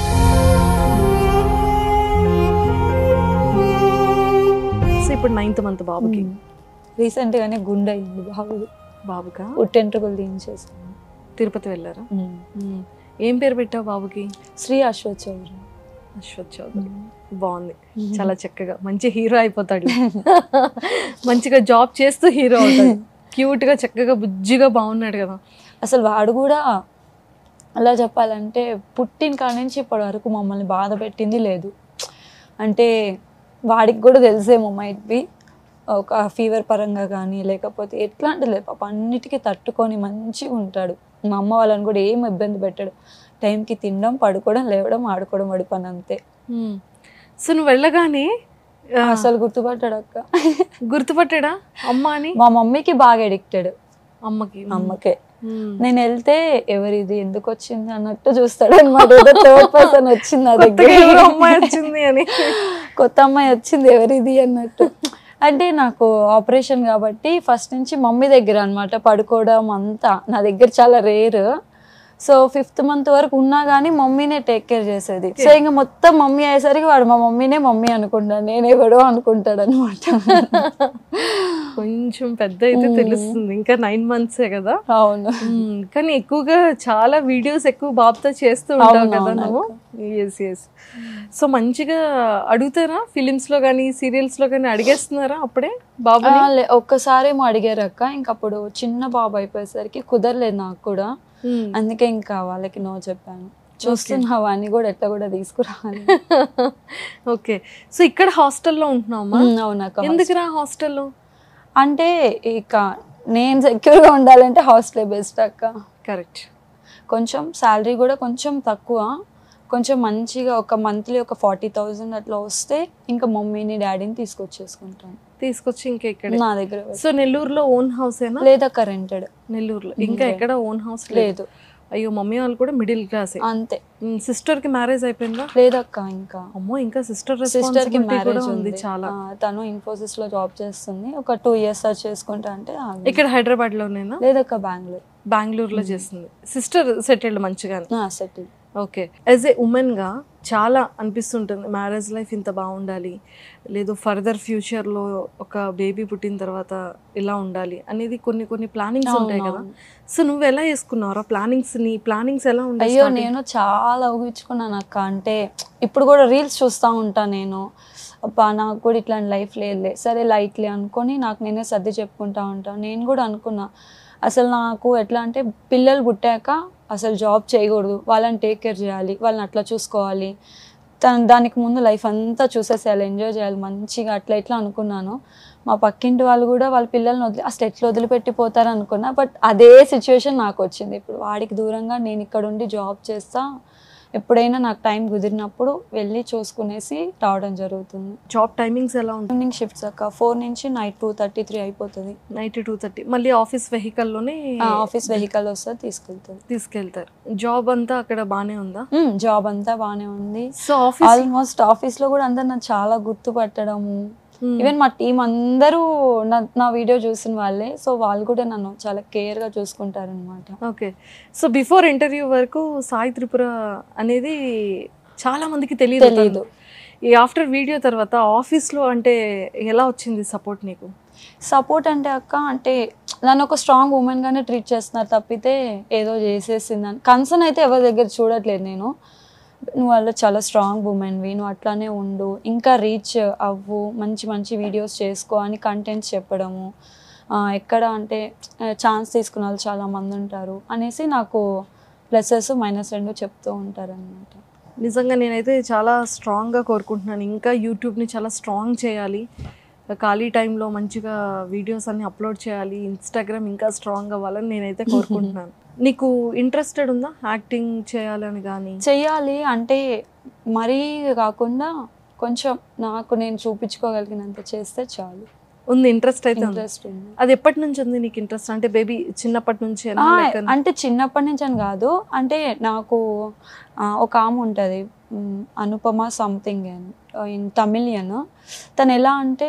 సో ఇప్పుడు నైన్త్ మంత్ బాబుకి రీసెంట్ గానే గుండె అయింది బాబుది బాబుకా పుట్టెంట్రుకలు తీయించేసాను తిరుపతి వెళ్ళారా ఉమ్. ఏం పేరు పెట్టావు బాబుకి శ్రీ అశ్వత్ చౌదరి అశ్వత్ చౌదరి బాగుంది చాలా చక్కగా మంచి హీరో అయిపోతాడు మంచిగా జాబ్ చేస్తూ హీరో అవుతాడు క్యూట్ గా చక్కగా బుజ్జిగా బాగున్నాడు కదా అసలు వాడు కూడా అలా చెప్పాలంటే పుట్టిన కాడ నుంచి ఇప్పటి వరకు మమ్మల్ని బాధ పెట్టింది లేదు అంటే వాడికి కూడా తెలిసేమో మైట్ బి ఒక ఫీవర్ పరంగా కానీ లేకపోతే ఎట్లాంటి లేదు పాప అన్నిటికీ తట్టుకొని మంచిగా ఉంటాడు మా అమ్మ వాళ్ళని కూడా ఏం ఇబ్బంది పెట్టాడు టైంకి తినడం పడుకోవడం లేవడం ఆడుకోవడం వాడి పని అంతే ఉమ్. సో నువ్వు వెళ్ళగానే ఆ, అసలు గుర్తుపట్టాడు అక్క గుర్తుపట్టాడా అమ్మ అని మా మమ్మీకి బాగా ఎడిక్టెడ్ అమ్మకి అమ్మకే ఉమ్. నేను వెళ్తే ఎవరిది ఎందుకు వచ్చింది అన్నట్టు చూస్తాడు అనమాట ఏదో థర్డ్ పర్సన్ వచ్చింది నా దగ్గర కొత్తగా ఎవరో అమ్మాయి వచ్చింది అని కొత్త అమ్మాయి వచ్చింది ఎవరిది అన్నట్టు అంటే నాకు ఆపరేషన్ కాబట్టి ఫస్ట్ నుంచి మమ్మీ దగ్గర అన్నమాట పడుకోవడం అంతా నా దగ్గర చాలా రేర్ సో ఫిఫ్త్ మంత్ వరకు ఉన్నా కానీ మమ్మీనే టేక్ కేర్ చేసేది సో ఇంకా మొత్తం మమ్మీ అయ్యేసరికి వాడు మా మమ్మీనే మమ్మీ అనుకుంటాడు నేనే కూడా అనుకుంటాడు అనమాట కొంచెం పెద్ద అయితే తెలుస్తుంది ఇంకా నైన్ మంత్సే కదా అవును ఉమ్, కానీ ఎక్కువగా చాలా వీడియోస్ ఎక్కువ బాబుతో చేస్తూ ఉంటావు అవును, కదా అవును నువ్వు ఎస్ ఎస్ సో మంచిగా అడుగుతారా ఫిలిమ్స్ లో కానీ సీరియల్స్ లో కానీ అడిగేస్తున్నారా అప్పుడే బాబు ఆ, లే- ఒక్కసారేమో అడిగారు అక్క ఇంక అప్పుడు చిన్న బాబు అయిపోయేసరికి కుదరలేదు నాకు కూడా అందుకే ఇంకా వాళ్ళకి నో చెప్పాను చూస్తున్నావా అని కూడా ఎట్లా కూడా తీసుకురావాలి ఓకే సో ఇక్కడ హాస్టల్లో ఉంటున్నావమ్మా ఉమ్, అవునక్క ఎందుకురా హాస్టల్లో అంటే ఇక నేను సెక్యూర్ గా ఉండాలంటే హాస్టల్ బెస్ట్ అక్క కరెక్ట్ కొంచెం శాలరీ కూడా కొంచెం తక్కువ కొంచెం మంచిగా ఒక మంత్లీ ఒక ఫార్టీ థౌజండ్ అట్లా వస్తే ఇంకా మమ్మీని డాడీని తీసుకొచ్చేసుకుంటాను తీసుకొచ్చి ఇంకా ఇక్కడే నా దగ్గర సో నెల్లూరులో ఓన్ హౌస్ ఏనా లేదక్క రెంటెడ్ నెల్లూరులో ఇంకా ఎక్కడ ఓన్ హౌస్ లేదు అయ్యో మమ్మీ వాళ్ళు కూడా మిడిల్ క్లాస్ అంతే సిస్టర్ కి మ్యారేజ్ అయిపోయిందా లేదక్క ఇంకా అమ్మో ఇంకా సిస్టర్ సిస్టర్ కి రెస్పాన్సిబిలిటీ కూడా మ్యారేజ్ ఉంది ఉంది చాలా ఆ, తను ఇన్ఫోసిస్ లో జాబ్ చేస్తుంది ఒక టూ ఇయర్స్ సర్చ్ చేసుకుంటా అంటే ఆగింది. ఇక్కడ హైదరాబాద్ లోనేనా లేదక్క బెంగళూరు బెంగళూరులో చేస్తుంది సిస్టర్ సెటిల్డ్ మంచిగా settle okay as a women గా చాలా అనిపిస్తుంటుంది మ్యారేజ్ లైఫ్ ఇంత బాగుండాలి లేదు ఫర్దర్ ఫ్యూచర్ లో ఒక బేబీ పుట్టిన తర్వాత ఇలా ఉండాలి అనేది కొన్ని కొన్ని ప్లానింగ్స్ ఉంటాయి కదా సో నువ్వు ఎలా చేసుకున్నావు ప్లానింగ్స్ నీ ప్లానింగ్స్ ఎలా ఉంటాయి అయ్యో నేను చాలా ఊహించుకున్నాను అక్క అంటే ఇప్పుడు కూడా రీల్స్ చూస్తూ ఉంటాను నేను అబ్బా నాకు కూడా ఇట్లాంటి లైఫ్ లేదులే సరే లైట్లే అనుకొని నాకు నేనే సర్ది చెప్పుకుంటా ఉంటాను నేను కూడా అనుకున్నా అసలు నాకు ఎట్లా అంటే పిల్లలు పుట్టాక అసలు జాబ్ చేయకూడదు వాళ్ళని టేక్ కేర్ చేయాలి వాళ్ళని అట్లా చూసుకోవాలి తన దానికి ముందు లైఫ్ అంతా చూసేసేయాలి ఎంజాయ్ చేయాలి మంచిగా అట్లా ఇట్లా అనుకున్నాను మా పక్కింటి వాళ్ళు కూడా వాళ్ళ పిల్లల్ని వదిలి అసలు ఎట్లా వదిలిపెట్టిపోతారు అనుకున్నా బట్ అదే సిచ్యువేషన్ నాకు వచ్చింది ఇప్పుడు వాడికి దూరంగా నేను ఇక్కడ ఉండి జాబ్ చేస్తా ఎప్పుడైనా నాకు టైం కుదిరినప్పుడు వెళ్ళి చూసుకునేసి రావడం జరుగుతుంది జాబ్ టైమింగ్స్ ఎలా ఉంటాయి ఈవినింగ్ షిఫ్ట్స్ అక్క ఫోర్ నుంచి నైట్ టూ థర్టీ త్రీ అయిపోతుంది నైట్ టూ థర్టీ మళ్ళీ ఆఫీస్ వెహికల్ లోనే ఆఫీస్ వెహికల్ వస్తే తీసుకెళ్తుంది తీసుకెళ్తారు జాబ్ అంతా అక్కడ బానే ఉందా జాబ్ అంతా బాగానే ఉంది సో ఆఫీస్ ఆల్మోస్ట్ ఆఫీస్ లో కూడా అందరు నన్ను చాలా గుర్తుపట్టడము ఈవెన్ మా టీం అందరూ నా నా వీడియో చూసిన వాళ్ళే సో వాళ్ళు కూడా నన్ను చాలా కేర్ గా చూసుకుంటారు అనమాట ఓకే సో బిఫోర్ ఇంటర్వ్యూ వరకు సాయి త్రిపుర అనేది చాలా మందికి తెలియదు తెలీదు. ఈ ఆఫ్టర్ వీడియో తర్వాత ఆఫీస్ లో అంటే ఎలా వచ్చింది సపోర్ట్ నీకు సపోర్ట్ అంటే అక్క అంటే నన్ను ఒక స్ట్రాంగ్ ఉమెన్ గానే ట్రీట్ చేస్తున్నారు తప్పితే ఏదో చేసేసిందని కన్సర్న్ అయితే ఎవరి దగ్గర చూడట్లేదు నేను నువ్వు వాళ్ళు చాలా స్ట్రాంగ్ ఉమెన్వి నువ్వు అట్లానే ఉండు ఇంకా రీచ్ అవ్వు మంచి మంచి వీడియోస్ చేసుకో అని కంటెంట్స్ చెప్పడము ఆ, ఎక్కడ అంటే ఛాన్స్ తీసుకున్న వాళ్ళు చాలా మంది ఉంటారు అనేసి నాకు ప్లసెస్ మైనస్ రెండు చెప్తూ ఉంటారు అనమాట నిజంగా నేనైతే చాలా స్ట్రాంగ్గా కోరుకుంటున్నాను ఇంకా యూట్యూబ్ని చాలా స్ట్రాంగ్ చేయాలి ఖాళీ టైంలో మంచిగా వీడియోస్ అన్ని అప్లోడ్ చేయాలి ఇన్స్టాగ్రామ్ ఇంకా స్ట్రాంగ్ అవ్వాలని నేనైతే కోరుకుంటున్నాను నీకు ఇంట్రెస్టెడ్ ఉందా యాక్టింగ్ చేయాలని కానీ చెయ్యాలి అంటే మరీ కాకుండా కొంచెం నాకు నేను చూపించుకోగలిగినంత చేస్తే చాలు ఉంది ఇంట్రెస్ట్ అయితే ఉంది ఇంట్రెస్ట్ ఉంది అది ఎప్పటి నుంచి ఉంది నీకు ఇంట్రెస్ట్ అంటే బేబీ చిన్నప్పటి నుంచి ఆ, అంటే చిన్నప్పటి నుంచి అని కాదు అంటే నాకు ఆ, ఒక ఆమె ఉంటుంది అనుపమ సంథింగ్ ఇన్ తమిళియన్ తను ఎలా అంటే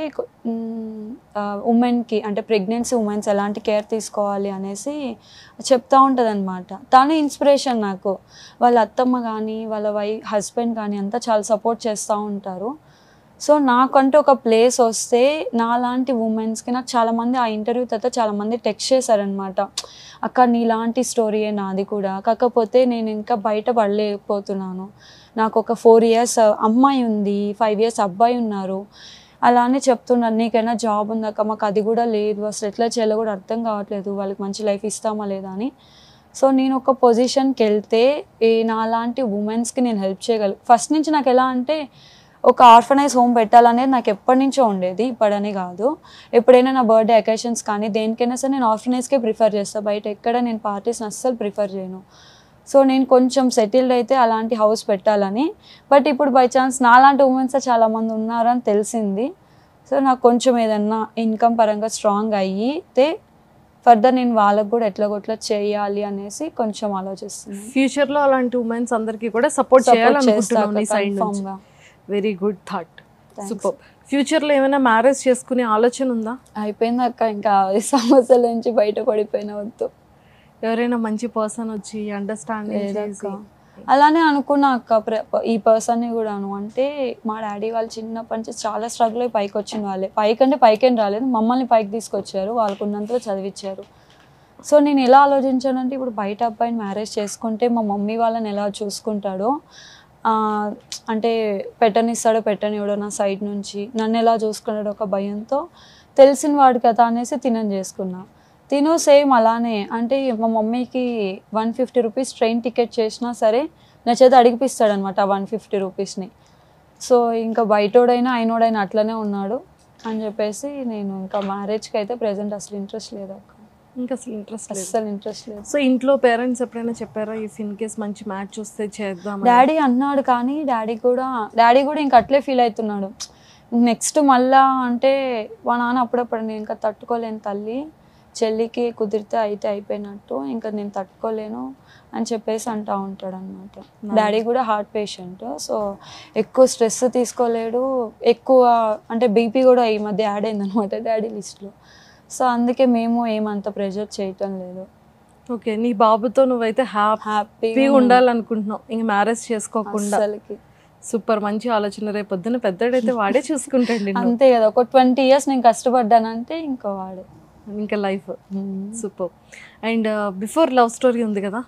ఉమెన్కి అంటే ప్రెగ్నెన్సీ ఉమెన్స్ ఎలాంటి కేర్ తీసుకోవాలి అనేసి చెప్తా ఉంటుంది అనమాట తను ఇన్స్పిరేషన్ నాకు వాళ్ళ అత్తమ్మ కానీ వాళ్ళ వై హస్బెండ్ కానీ అంతా చాలా సపోర్ట్ చేస్తూ ఉంటారు సో నాకంటూ ఒక ప్లేస్ వస్తే నాలాంటి ఉమెన్స్కి నాకు చాలామంది ఆ ఇంటర్వ్యూ తర్వాత చాలామంది టెక్స్ట్ చేశారనమాట అక్క నీలాంటి స్టోరీయే నాది కూడా కాకపోతే నేను ఇంకా బయట పడలేకపోతున్నాను నాకు ఒక ఫోర్ ఇయర్స్ అమ్మాయి ఉంది ఫైవ్ ఇయర్స్ అబ్బాయి ఉన్నారు అలానే చెప్తున్నారు నీకైనా జాబ్ ఉందాక మాకు అది కూడా లేదు అసలు ఎట్లా చేయాలో కూడా అర్థం కావట్లేదు వాళ్ళకి మంచి లైఫ్ ఇస్తామా లేదా అని సో నేను ఒక పొజిషన్కి వెళ్తే ఏ నాలాంటి ఉమెన్స్కి నేను హెల్ప్ చేయగలను ఫస్ట్ నుంచి నాకు ఎలా అంటే ఒక ఆర్ఫనైజ్ హోమ్ పెట్టాలనేది నాకు ఎప్పటి నుంచో ఉండేది ఇప్పుడని కాదు ఎప్పుడైనా నా బర్త్డే అకేషన్స్ కానీ దేనికైనా సరే నేను ఆర్ఫనైజ్కే ప్రిఫర్ చేస్తాను బయట ఎక్కడ నేను పార్టీస్ని అస్సలు ప్రిఫర్ చేయను సో నేను కొంచెం సెటిల్డ్ అయితే అలాంటి హౌస్ పెట్టాలని బట్ ఇప్పుడు బై ఛాన్స్ నాలాంటి ఉమెన్స్ చాలామంది ఉన్నారని తెలిసింది సో నాకు కొంచెం ఏదన్నా ఇన్కమ్ పరంగా స్ట్రాంగ్ అయ్యితే ఫర్దర్ నేను వాళ్ళకు కూడా ఎట్లా కొట్లా చేయాలి అనేసి కొంచెం ఆలోచిస్తున్నాను ఫ్యూచర్ లో అలాంటి ఉమెన్స్ అందరికి కూడా సపోర్ట్ Support చేయాలనుకుంటున్నాను నీ చేస్తా, సైడ్ confirm నుంచి గా. Very good thought super future లో ఏమైనా మ్యారేజ్ చేసుకునే ఆలోచన ఉందా అయిపోయింది అక్క ఇంకా ఈ సమస్యల నుంచి బయటపడిపోయిన వద్దు ఎవరైనా మంచి పర్సన్ వచ్చి అండర్స్టాండింగ్ లేదక్క చేసి అలానే అనుకున్నా అక్క ప్ర- ఈ పర్సన్ని కూడాను అంటే మా డాడీ వాళ్ళు చిన్నప్పటి నుంచి చాలా స్ట్రగుల్ అయి పైకి వచ్చిన వాళ్ళే పైకి అంటే పైకేం రాలేదు మమ్మల్ని పైకి తీసుకొచ్చారు వాళ్ళకు ఉన్నంతలో చదివించారు సో నేను ఎలా ఆలోచించానంటే ఇప్పుడు బయట అబ్బాయిని మ్యారేజ్ చేసుకుంటే మా మమ్మీ వాళ్ళని ఎలా చూసుకుంటాడో ఆ, అంటే పెట్టనిస్తాడో పెట్టనివ్వడో నా సైడ్ నుంచి నన్ను ఎలా చూసుకున్నాడో ఒక భయంతో తెలిసిన వాడు కదా అనేసి తినని చేసుకున్నా తిను సేమ్ అలానే అంటే మా మమ్మీకి one fifty rupees train ticket చేసినా సరే నా చేత అడిగిపిస్తాడు అనమాట వన్ ఫిఫ్టీ రూపీస్ని సో ఇంకా బయటోడైనా అయినోడైనా అట్లనే ఉన్నాడు అని చెప్పేసి నేను ఇంకా మ్యారేజ్కి అయితే ప్రెసెంట్ అసలు ఇంట్రెస్ట్ లేదు అక్క ఇంకా అసలు ఇంట్రెస్ట్ లేదు అస్సలు ఇంట్రెస్ట్ లేదు సో ఇంట్లో పేరెంట్స్ ఎప్పుడైనా చెప్పారా ఇఫ్ ఇన్ కేస్ మంచి మ్యాచ్ వస్తే చేద్దాం డాడీ అన్నాడు కానీ డాడీ కూడా డాడీ కూడా ఇంక అట్లే ఫీల్ అవుతున్నాడు నెక్స్ట్ మళ్ళా అంటే మా నాన్న అప్పుడప్పుడు నేను ఇంకా తట్టుకోలేను తల్లి చెల్లికి కుదిరితే అయితే అయిపోయినట్టు ఇంకా నేను తట్టుకోలేను అని చెప్పేసి అంటా ఉంటాడు అనమాట డాడీ కూడా హార్ట్ పేషెంట్ సో ఎక్కువ స్ట్రెస్ తీసుకోలేడు ఎక్కువ అంటే బీపీ కూడా ఈ మధ్య యాడ్ అయింది అనమాట డాడీ లిస్ట్లో సో అందుకే మేము ఏమంత ప్రెషర్ చేయటం లేదు ఓకే నీ బాబుతో నువ్వైతే హ్యాపీ హ్యాపీగా ఉండాలనుకుంటున్నావు ఇంక మ్యారేజ్ చేసుకోకుండా అసలుకి సూపర్ మంచి ఆలోచన రేపు పొద్దున పెద్దడైతే వాడే చూసుకుంటాడు నిన్ను. అంతే కదా ఒక ట్వంటీ ఇయర్స్ నేను కష్టపడ్డానంటే ఇంకా వాడే ఇంకా life super and before love story ఉంది కదా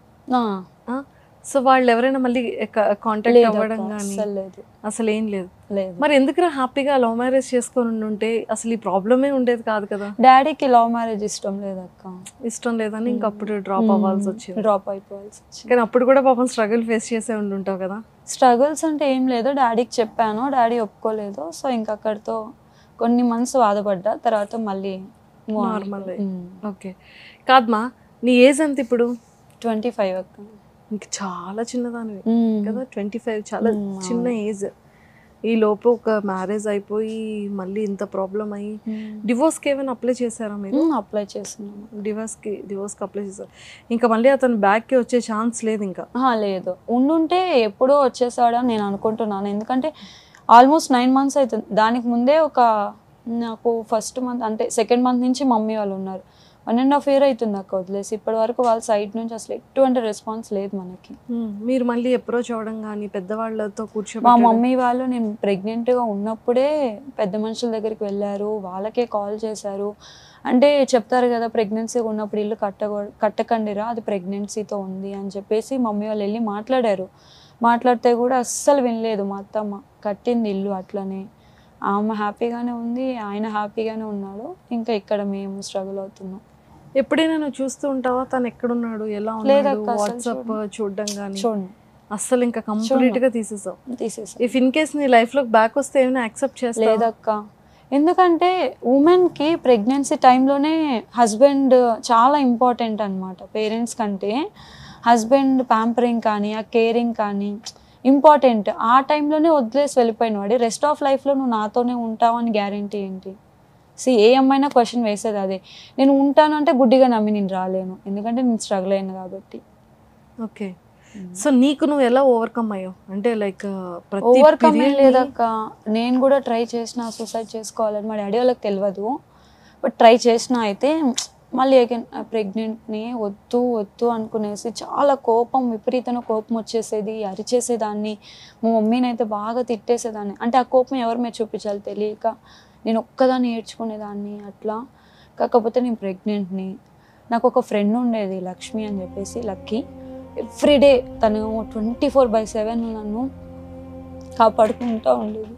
ఆ, సో వాళ్ళు ఎవరైనా మళ్ళీ కాంటాక్ట్ లేదు అవ్వడం అక్క, కానీ అస్సలు లేదు అసలు ఏం లేదు లేదు మరి ఎందుకురా హ్యాపీగా లవ్ మ్యారేజ్ చేసుకొని ఉంటే అసలు ఈ ప్రాబ్లమే ఉండేది కాదు కదా డాడీకి లవ్ మ్యారేజ్ ఇష్టం లేదక్క ఇష్టం లేదని ఇంక అప్పుడు డ్రాప్ అవ్వాల్సి వచ్చింది డ్రాప్ అయిపోవాల్సి వచ్చింది కానీ అప్పుడు కూడా పాపం స్ట్రగుల్ ఫేస్ చేసే ఉండుంటావు కదా స్ట్రగుల్స్ అంటే ఏం లేదు డాడీకి చెప్పాను డాడీ ఒప్పుకోలేదు సో ఇంకా అక్కడితో కొన్ని మంత్స్ బాధపడ్డా తర్వాత మళ్ళీ నార్మల్ ఓకే కాదమ్మా నీ ఏజ్ ఎంత ఇప్పుడు ట్వంటీ ఫైవ్ అక్క ఇంక చాలా చిన్నదానివి మ్మ్. కదా ట్వంటీ ఫైవ్ చాలా మ్మ్, చిన్న ఏజ్ ఈ లోపు ఒక మ్యారేజ్ అయిపోయి మళ్ళీ ఇంత ప్రాబ్లం అయ్యి డివోర్స్కి ఏమైనా అప్లై చేశారా మీరు అప్లై చేస్తున్నాను డివోర్స్కి డివోర్స్కి అప్లై చేశారు ఇంకా మళ్ళీ అతను బ్యాక్కి వచ్చే ఛాన్స్ లేదు ఇంకా ఆహా, లేదు ఉండుంటే ఎప్పుడో వచ్చేసాడని నేను అనుకుంటున్నాను ఎందుకంటే ఆల్మోస్ట్ నైన్ మంత్స్ అవుతుంది దానికి ముందే ఒక నాకు ఫస్ట్ మంత్ అంటే సెకండ్ మంత్ నుంచి మమ్మీ వాళ్ళు ఉన్నారు వన్ అండ్ హాఫ్ ఇయర్ అవుతుంది అక్క వదిలేసి ఇప్పటి వరకు వాళ్ళ సైడ్ నుంచి అసలు ఎటువంటి రెస్పాన్స్ లేదు మనకి మ్మ్. మీరు మళ్ళీ అప్రోచ్ అవ్వడం కానీ పెద్దవాళ్ళతో మా కూర్చోబెట్టడం మమ్మీ వాళ్ళు నేను ప్రెగ్నెంట్గా ఉన్నప్పుడే పెద్ద మనుషుల దగ్గరికి వెళ్ళారు వాళ్ళకే కాల్ చేశారు అంటే చెప్తారు కదా ప్రెగ్నెన్సీగా ఉన్నప్పుడు ఇల్లు కట్టకూ కట్టకండిరా అది ప్రెగ్నెన్సీతో ఉంది అని చెప్పేసి మమ్మీ వాళ్ళు వెళ్ళి మాట్లాడారు మాట్లాడితే కూడా అస్సలు వినలేదు మా అత్తమ్మ కట్టింది ఇల్లు అట్లనే ఆమె హ్యాపీగానే ఉంది ఆయన హ్యాపీగానే ఉన్నాడు ఇంకా ఇక్కడ మేము స్ట్రగుల్ అవుతున్నాం ఎప్పుడైనా నువ్వు చూస్తూ ఉంటావా తను ఎక్కడున్నాడు ఎలా ఉన్నాడు లేదక్క, అసలు వాట్సాప్ చూడడం కానీ చూడండి అస్సలు ఇంకా కంప్లీట్ గా తీసేసావు తీసేసా ఇఫ్ ఇన్ కేస్ నీ లైఫ్ లోకి బ్యాక్ వస్తే ఏమైనా యాక్సెప్ట్ చేస్తా లేదక్క ఎందుకంటే ఉమెన్కి ప్రెగ్నెన్సీ టైంలోనే హస్బెండ్ చాలా ఇంపార్టెంట్ అనమాట పేరెంట్స్ కంటే హస్బెండ్ ప్యాంపరింగ్ కానీ ఆ కేరింగ్ కానీ ఇంపార్టెంట్ ఆ టైంలోనే వదిలేసి వెళ్ళిపోయిన వాడి రెస్ట్ ఆఫ్ లైఫ్లో నువ్వు నాతోనే ఉంటావు అని గ్యారంటీ ఏంటి సి ఏ అమ్మాయినా క్వశ్చన్ వేసేది అదే నేను ఉంటాను అంటే గుడ్డిగా నమ్మి నేను రాలేను ఎందుకంటే నేను స్ట్రగుల్ అయ్యాను కాబట్టి ఓకే సో నీకు నువ్వు ఎలా ఓవర్కమ్ అయ్యావు అంటే లైక్ ప్రతి ఓవర్కమ్ period ని- లేదక్క నేను కూడా ట్రై చేసిన సూసైడ్ చేసుకోవాలని మా డాడీ వాళ్ళకి తెలియదు బట్ ట్రై చేసిన అయితే మళ్ళీ అగైన్ ప్రెగ్నెంట్ని వద్దు వద్దు అనుకునేసి చాలా కోపం విపరీతమైన కోపం వచ్చేసేది అరిచేసేదాన్ని మా మమ్మీని అయితే బాగా తిట్టేసేదాన్ని అంటే ఆ కోపం ఎవరి మీద చూపించాలి తెలియక నేను ఒక్కదాన్ని ఏడ్చుకునేదాన్ని అట్లా కాకపోతే నేను ప్రెగ్నెంట్ని నాకు ఒక ఫ్రెండ్ ఉండేది లక్ష్మి అని చెప్పేసి లక్కీ ఎవ్రీడే తను ట్వంటీ ఫోర్ బై సెవెన్ నన్ను కాపాడుకుంటూ ఉండేది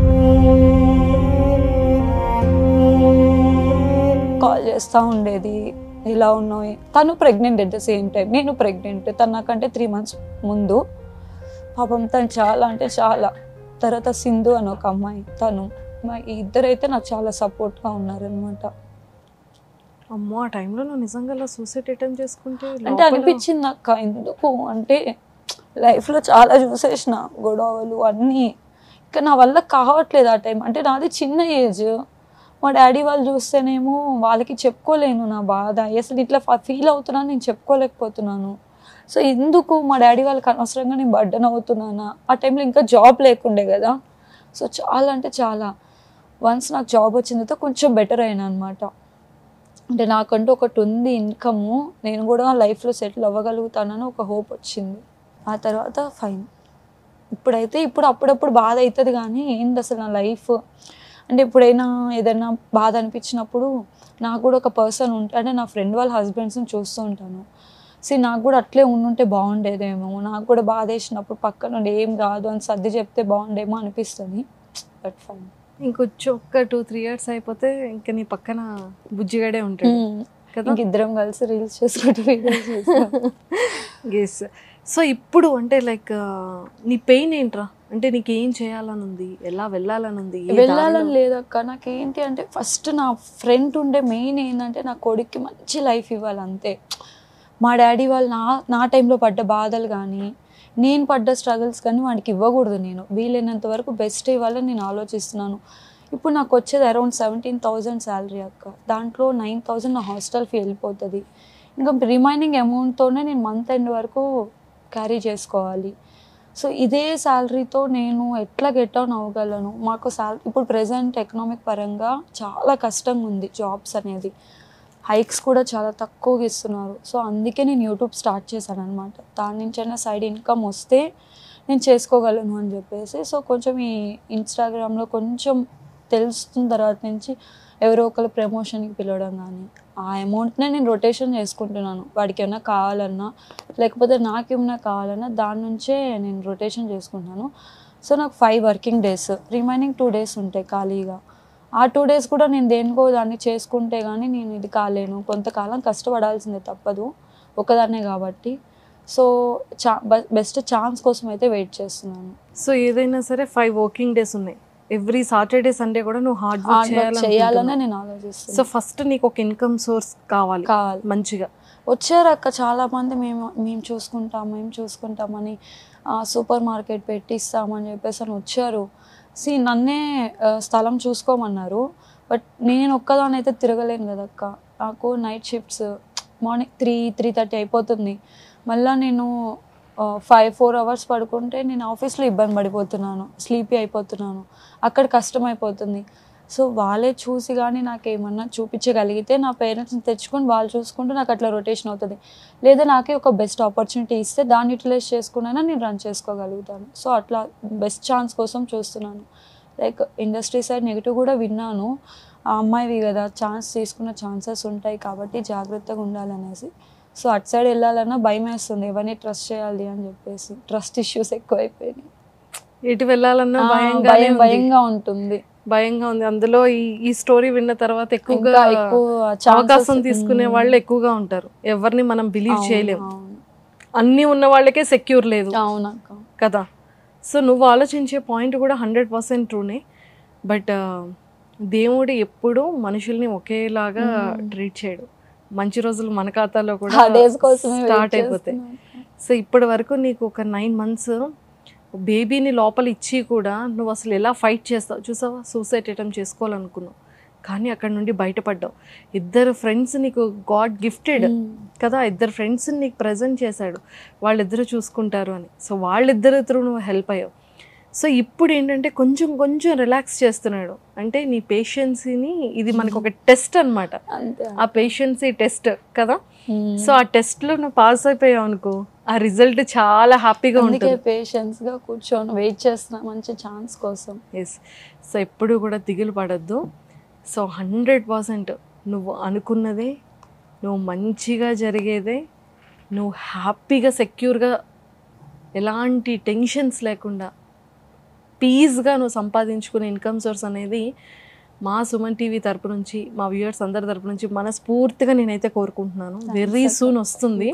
కాల్ చేస్తూ ఉండేది ఇలా ఉన్నావు తను pregnant at the same time నేను ప్రెగ్నెంట్ తను నాకంటే త్రీ మంత్స్ ముందు పాపం తను చాలా అంటే చాలా తర్వాత సింధు అని ఒక అమ్మాయి తను మా ఇద్దరైతే నాకు చాలా సపోర్ట్గా ఉన్నారనమాట అమ్మో ఆ టైంలో నువ్వు నిజంగా అలా సూసైడ్ అటెంప్ట్ చేసుకుంటే అంటే లోపల- అనిపించింది అక్క ఎందుకు అంటే లైఫ్లో చాలా చూసేసిన గొడవలు అన్నీ ఇంకా నా వల్ల కావట్లేదు ఆ టైం అంటే నాది చిన్న ఏజ్ మా డాడీ వాళ్ళు చూస్తేనేమో వాళ్ళకి చెప్పుకోలేను నా బాధ అసలు ఇట్లా ఫీల్ అవుతున్నాను నేను చెప్పుకోలేకపోతున్నాను సో ఎందుకు మా డాడీ వాళ్ళకి అనవసరంగా నేను బర్డన్ అవుతున్నానా ఆ టైంలో ఇంకా జాబ్ లేకుండే కదా సో చాలా అంటే చాలా వన్స్ నాకు జాబ్ వచ్చిన తర్వాత కొంచెం బెటర్ అయినా అనమాట అంటే నాకంటూ ఒకటి ఉంది ఇన్కమ్ నేను కూడా లైఫ్లో సెటిల్ అవ్వగలుగుతానని ఒక హోప్ వచ్చింది ఆ తర్వాత ఫైన్ ఇప్పుడైతే ఇప్పుడు అప్పుడప్పుడు బాధ అవుతుంది కానీ ఏంది అసలు నా లైఫ్ అంటే ఎప్పుడైనా ఏదైనా బాధ అనిపించినప్పుడు నాకు కూడా ఒక పర్సన్ ఉంటే అంటే నా ఫ్రెండ్ వాళ్ళ హస్బెండ్స్ని చూస్తూ ఉంటాను సి నాకు కూడా అట్లే ఉండుంటే బాగుండేదేమో నాకు కూడా బాధ వేసినప్పుడు పక్క నుండి ఏం కాదు అని సర్ది చెప్తే బాగుండేమో అనిపిస్తుంది బట్ ఫైన్ ఇంకొంచెం ఒక్క టూ త్రీ ఇయర్స్ అయిపోతే ఇంకా నీ పక్కన బుజ్జిగాడే ఉంటాడు కదా ఇంక ఇద్దరం కలిసి రీల్స్ చేసుకుంటూ వీడియోస్ చేస్తాం ఎస్ సో ఇప్పుడు అంటే లైక్ నీ పెయిన్ ఏంట్రా అంటే నీకు ఏం చేయాలని ఉంది ఎలా వెళ్ళాలని ఉంది ఏ వెళ్ళాలని దారిలో? లేదక్క నాకేంటి అంటే ఫస్ట్ నా ఫ్రెండ్ ఉండే మెయిన్ ఏంటంటే నా కొడుక్కి మంచి లైఫ్ ఇవ్వాలి అంతే మా డాడీ వాళ్ళు నా నా టైంలో పడ్డ బాధలు కానీ నేను పడ్డ స్ట్రగుల్స్ కానీ వాడికి ఇవ్వకూడదు నేను వీలైనంత వరకు బెస్ట్ ఇవ్వాలని నేను ఆలోచిస్తున్నాను ఇప్పుడు నాకు వచ్చేది అరౌండ్ సెవెంటీన్ థౌజండ్ శాలరీ అక్క దాంట్లో నైన్ థౌజండ్ నా హాస్టల్ ఫీ వెళ్ళిపోతుంది ఇంకా రిమైనింగ్ అమౌంట్తోనే నేను మంత్ ఎండ్ వరకు క్యారీ చేసుకోవాలి సో ఇదే శాలరీతో నేను ఎట్లా గెట్ ఆన్ అవ్వగలను మాకు శాలరీ ఇప్పుడు ప్రజెంట్ ఎకనామిక్ పరంగా చాలా కష్టంగా ఉంది జాబ్స్ అనేది హైక్స్ కూడా చాలా తక్కువగా ఇస్తున్నారు సో అందుకే నేను యూట్యూబ్ స్టార్ట్ చేశాను అనమాట దాని నుంచైనా సైడ్ ఇన్కమ్ వస్తే నేను చేసుకోగలను అని చెప్పేసి సో కొంచెం ఈ ఇన్స్టాగ్రామ్లో కొంచెం తెలుస్తున్న తర్వాత నుంచి ఎవరో ఒకరు ప్రమోషన్కి పిలవడం కానీ ఆ అమౌంట్నే నేను రొటేషన్ చేసుకుంటున్నాను వాడికి ఏమైనా కావాలన్నా లేకపోతే నాకేమైనా కావాలన్నా దాని నుంచే నేను రొటేషన్ చేసుకుంటున్నాను సో నాకు five working days remaining two days ఉంటాయి ఖాళీగా ఆ టూ డేస్ కూడా నేను దేనికో దాన్ని చేసుకుంటే కానీ నేను ఇది కాలేను కొంతకాలం కష్టపడాల్సిందే తప్పదు ఒకదాన్నే కాబట్టి సో చా బెస్ట్ ఛాన్స్ కోసం అయితే వెయిట్ చేస్తున్నాను సో ఏదైనా సరే ఫైవ్ వర్కింగ్ డేస్ ఉన్నాయి ఎవ్రీ సాటర్డే సండే కూడా నువ్వు హార్డ్ వర్క్ హార్డ్ వర్క్ చేయాలనే చేయాలని నేను సో ఆలోచిస్తున్నాను ఫస్ట్ నీకు ఒక ఇన్కమ్ సోర్స్ కావాలి కావాలి మంచిగా వచ్చారు అక్క చాలా మంది మేము మేము చూసుకుంటాం మేము చూసుకుంటామని సూపర్ మార్కెట్ పెట్టిస్తామని చెప్పేసి అని వచ్చారు సి నన్నే ఆ, స్థలం చూసుకోమన్నారు బట్ నేను ఒక్కదాని అయితే తిరగలేను కదా అక్క నాకు night shifts morning three three thirty అయిపోతుంది మళ్ళీ నేను ఫైవ్ ఫోర్ అవర్స్ పడుకుంటే నేను ఆఫీస్లో ఇబ్బంది పడిపోతున్నాను స్లీపీ అయిపోతున్నాను అక్కడ కష్టం అయిపోతుంది సో వాళ్ళే చూసి కానీ నాకు ఏమన్నా చూపించగలిగితే నా పేరెంట్స్ని తెచ్చుకొని వాళ్ళు చూసుకుంటూ నాకు అట్లా రొటేషన్ అవుతుంది లేదా నాకే ఒక బెస్ట్ ఆపర్చునిటీ ఇస్తే దాన్ని యూటిలైజ్ చేసుకునైనా నేను రన్ చేసుకోగలుగుతాను సో అట్లా బెస్ట్ ఛాన్స్ కోసం చూస్తున్నాను లైక్ ఇండస్ట్రీ సైడ్ నెగిటివ్ కూడా విన్నాను ఆ అమ్మాయివి కదా ఛాన్స్ తీసుకున్న ఛాన్సెస్ ఉంటాయి కాబట్టి జాగ్రత్తగా ఉండాలనేసి సో అటు సైడ్ వెళ్ళాలన్నా భయం వేస్తుంది ఎవరిని ట్రస్ట్ చేయాలి అని చెప్పేసి ట్రస్ట్ ఇష్యూస్ ఎక్కువైపోయినాయి ఎటు వెళ్ళాలన్నా ఆ, భయంగానే భయం ఉంది. భయంగా ఉంటుంది భయంగా ఉంది అందులో ఈ ఈ స్టోరీ విన్న తర్వాత ఎక్కువగా ఇంకా ఎక్కువ chances- అవకాశం తీసుకునే మ్మ్. వాళ్ళు ఎక్కువగా ఉంటారు ఎవరిని మనం బిలీవ్ అవును, చేయలేము అవును. అన్ని ఉన్న వాళ్ళకే సెక్యూర్ లేదు అవునక్క కదా సో నువ్వు ఆలోచించే పాయింట్ కూడా హండ్రెడ్ పర్సెంట్ ట్రూనే బట్ దేవుడు ఎప్పుడూ మనుషుల్ని ఒకేలాగా ట్రీట్ చేయడు మంచి రోజులు మన ఖాతాలో ఆ కూడా డేస్ కోసమే స్టార్ట్ అయిపోతాయి సో ఇప్పటి వరకు నీకు ఒక నైన్ మంత్స్ బేబీని లోపల ఇచ్చి కూడా నువ్వు అసలు ఎలా ఫైట్ చేస్తావు చూసావా సూసైడ్ అటెంప్ట్ చేసుకోవాలనుకున్నావు కానీ అక్కడ నుండి బయటపడ్డావు ఇద్దరు ఫ్రెండ్స్ నీకు గాడ్ గిఫ్టెడ్ కదా ఇద్దరు ఫ్రెండ్స్ నీకు ప్రజెంట్ చేశాడు వాళ్ళిద్దరూ చూసుకుంటారు అని సో వాళ్ళిద్దరు త్రూ నువ్వు హెల్ప్ అయ్యావు సో ఇప్పుడు ఏంటంటే కొంచెం కొంచెం రిలాక్స్ చేస్తున్నాడు అంటే నీ పేషెన్సీని ఇది మనకు ఒక టెస్ట్ అన్నమాట అంతే ఆ పేషెన్సీ టెస్ట్ కదా మ్మ్. సో ఆ టెస్ట్లో నువ్వు పాస్ అయిపోయావు అనుకో ఆ రిజల్ట్ చాలా హ్యాపీగా అందుకే ఉంటుంది పేషెన్స్ గా కూర్చొని వెయిట్ చేస్తున్నా మంచి ఛాన్స్ కోసం ఎస్ సో ఎప్పుడు కూడా దిగులు పడద్దు సో హండ్రెడ్ పర్సెంట్ నువ్వు అనుకున్నదే నువ్వు మంచిగా జరిగేదే నువ్వు హ్యాపీగా సెక్యూర్గా ఎలాంటి టెన్షన్స్ లేకుండా పీస్గా నువ్వు సంపాదించుకునే ఇన్కమ్ సోర్స్ అనేది మా సుమన్ టీవీ తరపు నుంచి మా వ్యూయర్స్ అందరి తరపు నుంచి మనస్ఫూర్తిగా నేనైతే కోరుకుంటున్నాను వెరీ సూన్ వస్తుంది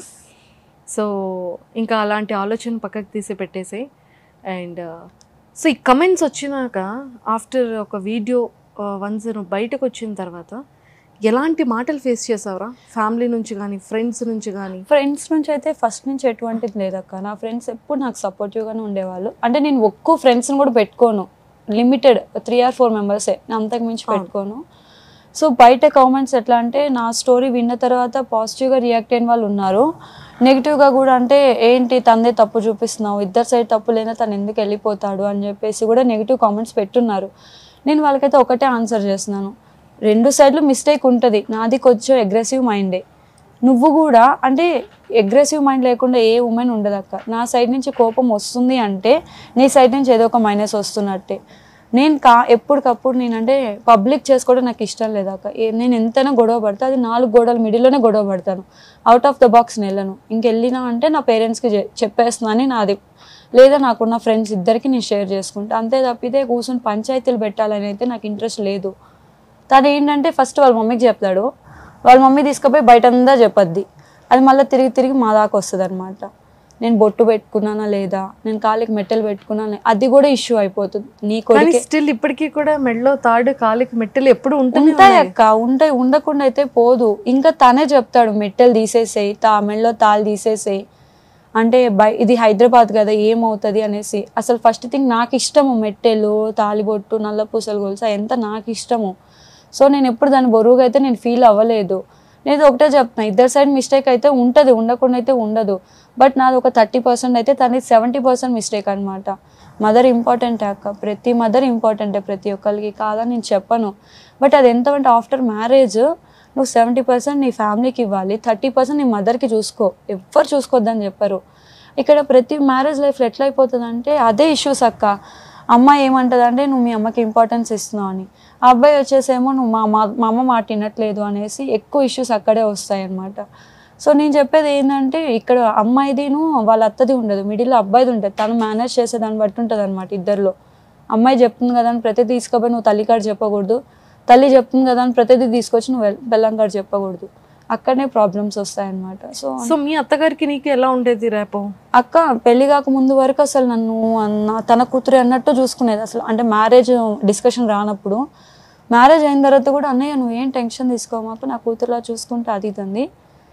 సో ఇంకా అలాంటి ఆలోచన పక్కకు తీసి పెట్టేసి అండ్ సో ఈ కమెంట్స్ వచ్చినాక ఆఫ్టర్ ఒక వీడియో వన్స్ నువ్వు బయటకు వచ్చిన తర్వాత ఎలాంటి మాటలు ఫేస్ చేసావురా ఫ్యామిలీ నుంచి కానీ ఫ్రెండ్స్ నుంచి కానీ ఫ్రెండ్స్ నుంచి అయితే ఫస్ట్ నుంచి ఎటువంటిది లేదక్క నా ఫ్రెండ్స్ ఎప్పుడు నాకు సపోర్టివ్గానే ఉండేవాళ్ళు అంటే నేను ఒక్కో ఫ్రెండ్స్ని కూడా పెట్టుకోను లిమిటెడ్ త్రీ ఆర్ ఫోర్ మెంబర్సే అంతకు మించి పెట్టుకోను సో బయట కామెంట్స్ ఎట్లా అంటే నా స్టోరీ విన్న తర్వాత పాజిటివ్గా రియాక్ట్ అయిన వాళ్ళు ఉన్నారు నెగిటివ్గా కూడా అంటే ఏంటి తందే తప్పు చూపిస్తున్నావు ఇద్దరు సైడ్ తప్పు లేదా తను ఎందుకు వెళ్ళిపోతాడు అని చెప్పేసి కూడా నెగిటివ్ కామెంట్స్ పెట్టున్నారు నేను వాళ్ళకైతే ఒకటే ఆన్సర్ చేస్తున్నాను రెండు సైడ్లు మిస్టేక్ ఉంటుంది నాది కొంచెం అగ్రెసివ్ మైండే నువ్వు కూడా అంటే అగ్రెసివ్ మైండ్ లేకుండా ఏ ఉమెన్ ఉండదు అక్క నా సైడ్ నుంచి కోపం వస్తుంది అంటే నీ సైడ్ నుంచి ఏదో ఒక మైనస్ వస్తున్నట్టే నేను కా ఎప్పటికప్పుడు నేనంటే పబ్లిక్ చేసుకోవడం నాకు ఇష్టం లేదు అక్క ఏ- నేను ఎంతైనా గొడవ పడతా అది నాలుగు గోడల మిడిల్లోనే గొడవ పడతాను అవుట్ ఆఫ్ ద బాక్స్ వెళ్ళను ఇంకెళ్ళినా అంటే నా పేరెంట్స్కి చెప్పేస్తున్నాను నాది లేదా నాకున్న ఫ్రెండ్స్ ఇద్దరికి నేను షేర్ చేసుకుంటా అంతే తప్పితే కూర్చొని పంచాయతీలు పెట్టాలని అయితే నాకు ఇంట్రెస్ట్ లేదు తను ఏంటంటే ఫస్ట్ వాళ్ళ మమ్మీకి చెప్తాడు వాళ్ళ మమ్మీ తీసుకుపోయి బయట అంతా చెప్పద్ది అది మళ్ళీ తిరిగి తిరిగి మా దాకా వస్తుంది అనమాట నేను బొట్టు పెట్టుకున్నానా లేదా నేను కాలికి మెట్టెలు పెట్టుకున్నానా అది కూడా ఇష్యూ అయిపోతుంది నీ కానీ కొడుకే స్టిల్ ఇప్పటికీ కూడా మెడలో తాడు కాలికి మెట్టెలు ఎప్పుడు ఉంటుంది ఉంటాయి అక్క ఉంటాయి ఉండకుండా అయితే పోదు ఇంకా తనే చెప్తాడు మెట్టెలు తీసేసేయి తా మెడలో తాళ్ళు తీసేసేయి అంటే బై ఇది హైదరాబాద్ కదా ఏమవుతుంది అనేసి అసలు ఫస్ట్ థింగ్ నాకు ఇష్టము మెట్టెలు తాలిబొట్టు నల్ల పూసలు గొలుసు ఎంత నాకు ఇష్టము సో నేను ఎప్పుడు దాని బరువుగా అయితే నేను ఫీల్ అవ్వలేదు నేను ఒకటే చెప్తున్నా ఇద్దరు సైడ్ మిస్టేక్ అయితే ఉంటుంది ఉండకుండా అయితే ఉండదు బట్ నాది ఒక థర్టీ పర్సెంట్ అయితే తనది సెవెంటీ పర్సెంట్ మిస్టేక్ అనమాట మదర్ ఇంపార్టెంట్ అక్క ప్రతి మదర్ ఇంపార్టెంటే ప్రతి ఒక్కరికి కాదని నేను చెప్పను బట్ అది ఎంత అంటే ఆఫ్టర్ మ్యారేజ్ నువ్వు సెవెంటీ పర్సెంట్ నీ ఫ్యామిలీకి ఇవ్వాలి థర్టీ పర్సెంట్ నీ మదర్కి చూసుకో ఎవ్వరు చూసుకోవద్దని చెప్పారు ఇక్కడ ప్రతి మ్యారేజ్ లైఫ్లో ఎట్లా అయిపోతుంది అంటే అదే ఇష్యూస్ అక్క అమ్మాయి ఏమంటుంది అంటే నువ్వు మీ అమ్మకి ఇంపార్టెన్స్ ఇస్తున్నావు అని ఆ అబ్బాయి వచ్చేసేమో నువ్వు మా మా- మా అమ్మ మాట వినట్లేదు అనేసి ఎక్కువ ఇష్యూస్ అక్కడే వస్తాయి అన్నమాట సో నేను చెప్పేది ఏంటంటే ఇక్కడ అమ్మాయిదిను వాళ్ళ అత్తది ఉండదు మిడిల్లో అబ్బాయిది ఉంటుంది తను మేనేజ్ చేసే దాన్ని బట్టి ఉంటుంది అనమాట ఇద్దరిలో అమ్మాయి చెప్తుంది కదా అని ప్రతిదీ తీసుకుపోయి నువ్వు తల్లి కాడ చెప్పకూడదు తల్లి చెప్తుంది కదా అని ప్రతిదీ తీసుకొచ్చి నువ్వు వెల్- బెల్లం కాడ చెప్పకూడదు అక్కడనే ప్రాబ్లమ్స్ వస్తాయన్నమాట సో సో మీ అత్తగారికి నీకు ఎలా ఉండేది రేపు అక్క పెళ్లి కాక ముందు వరకు అసలు నన్ను అన్న తన కూతురు అన్నట్టు చూసుకునేది అసలు అంటే మ్యారేజ్ డిస్కషన్ రానప్పుడు మ్యారేజ్ అయిన తర్వాత కూడా అన్నయ్య నువ్వు ఏం టెన్షన్ తీసుకోమాకు నా కూతురులా చూసుకుంటే అది ఇదంది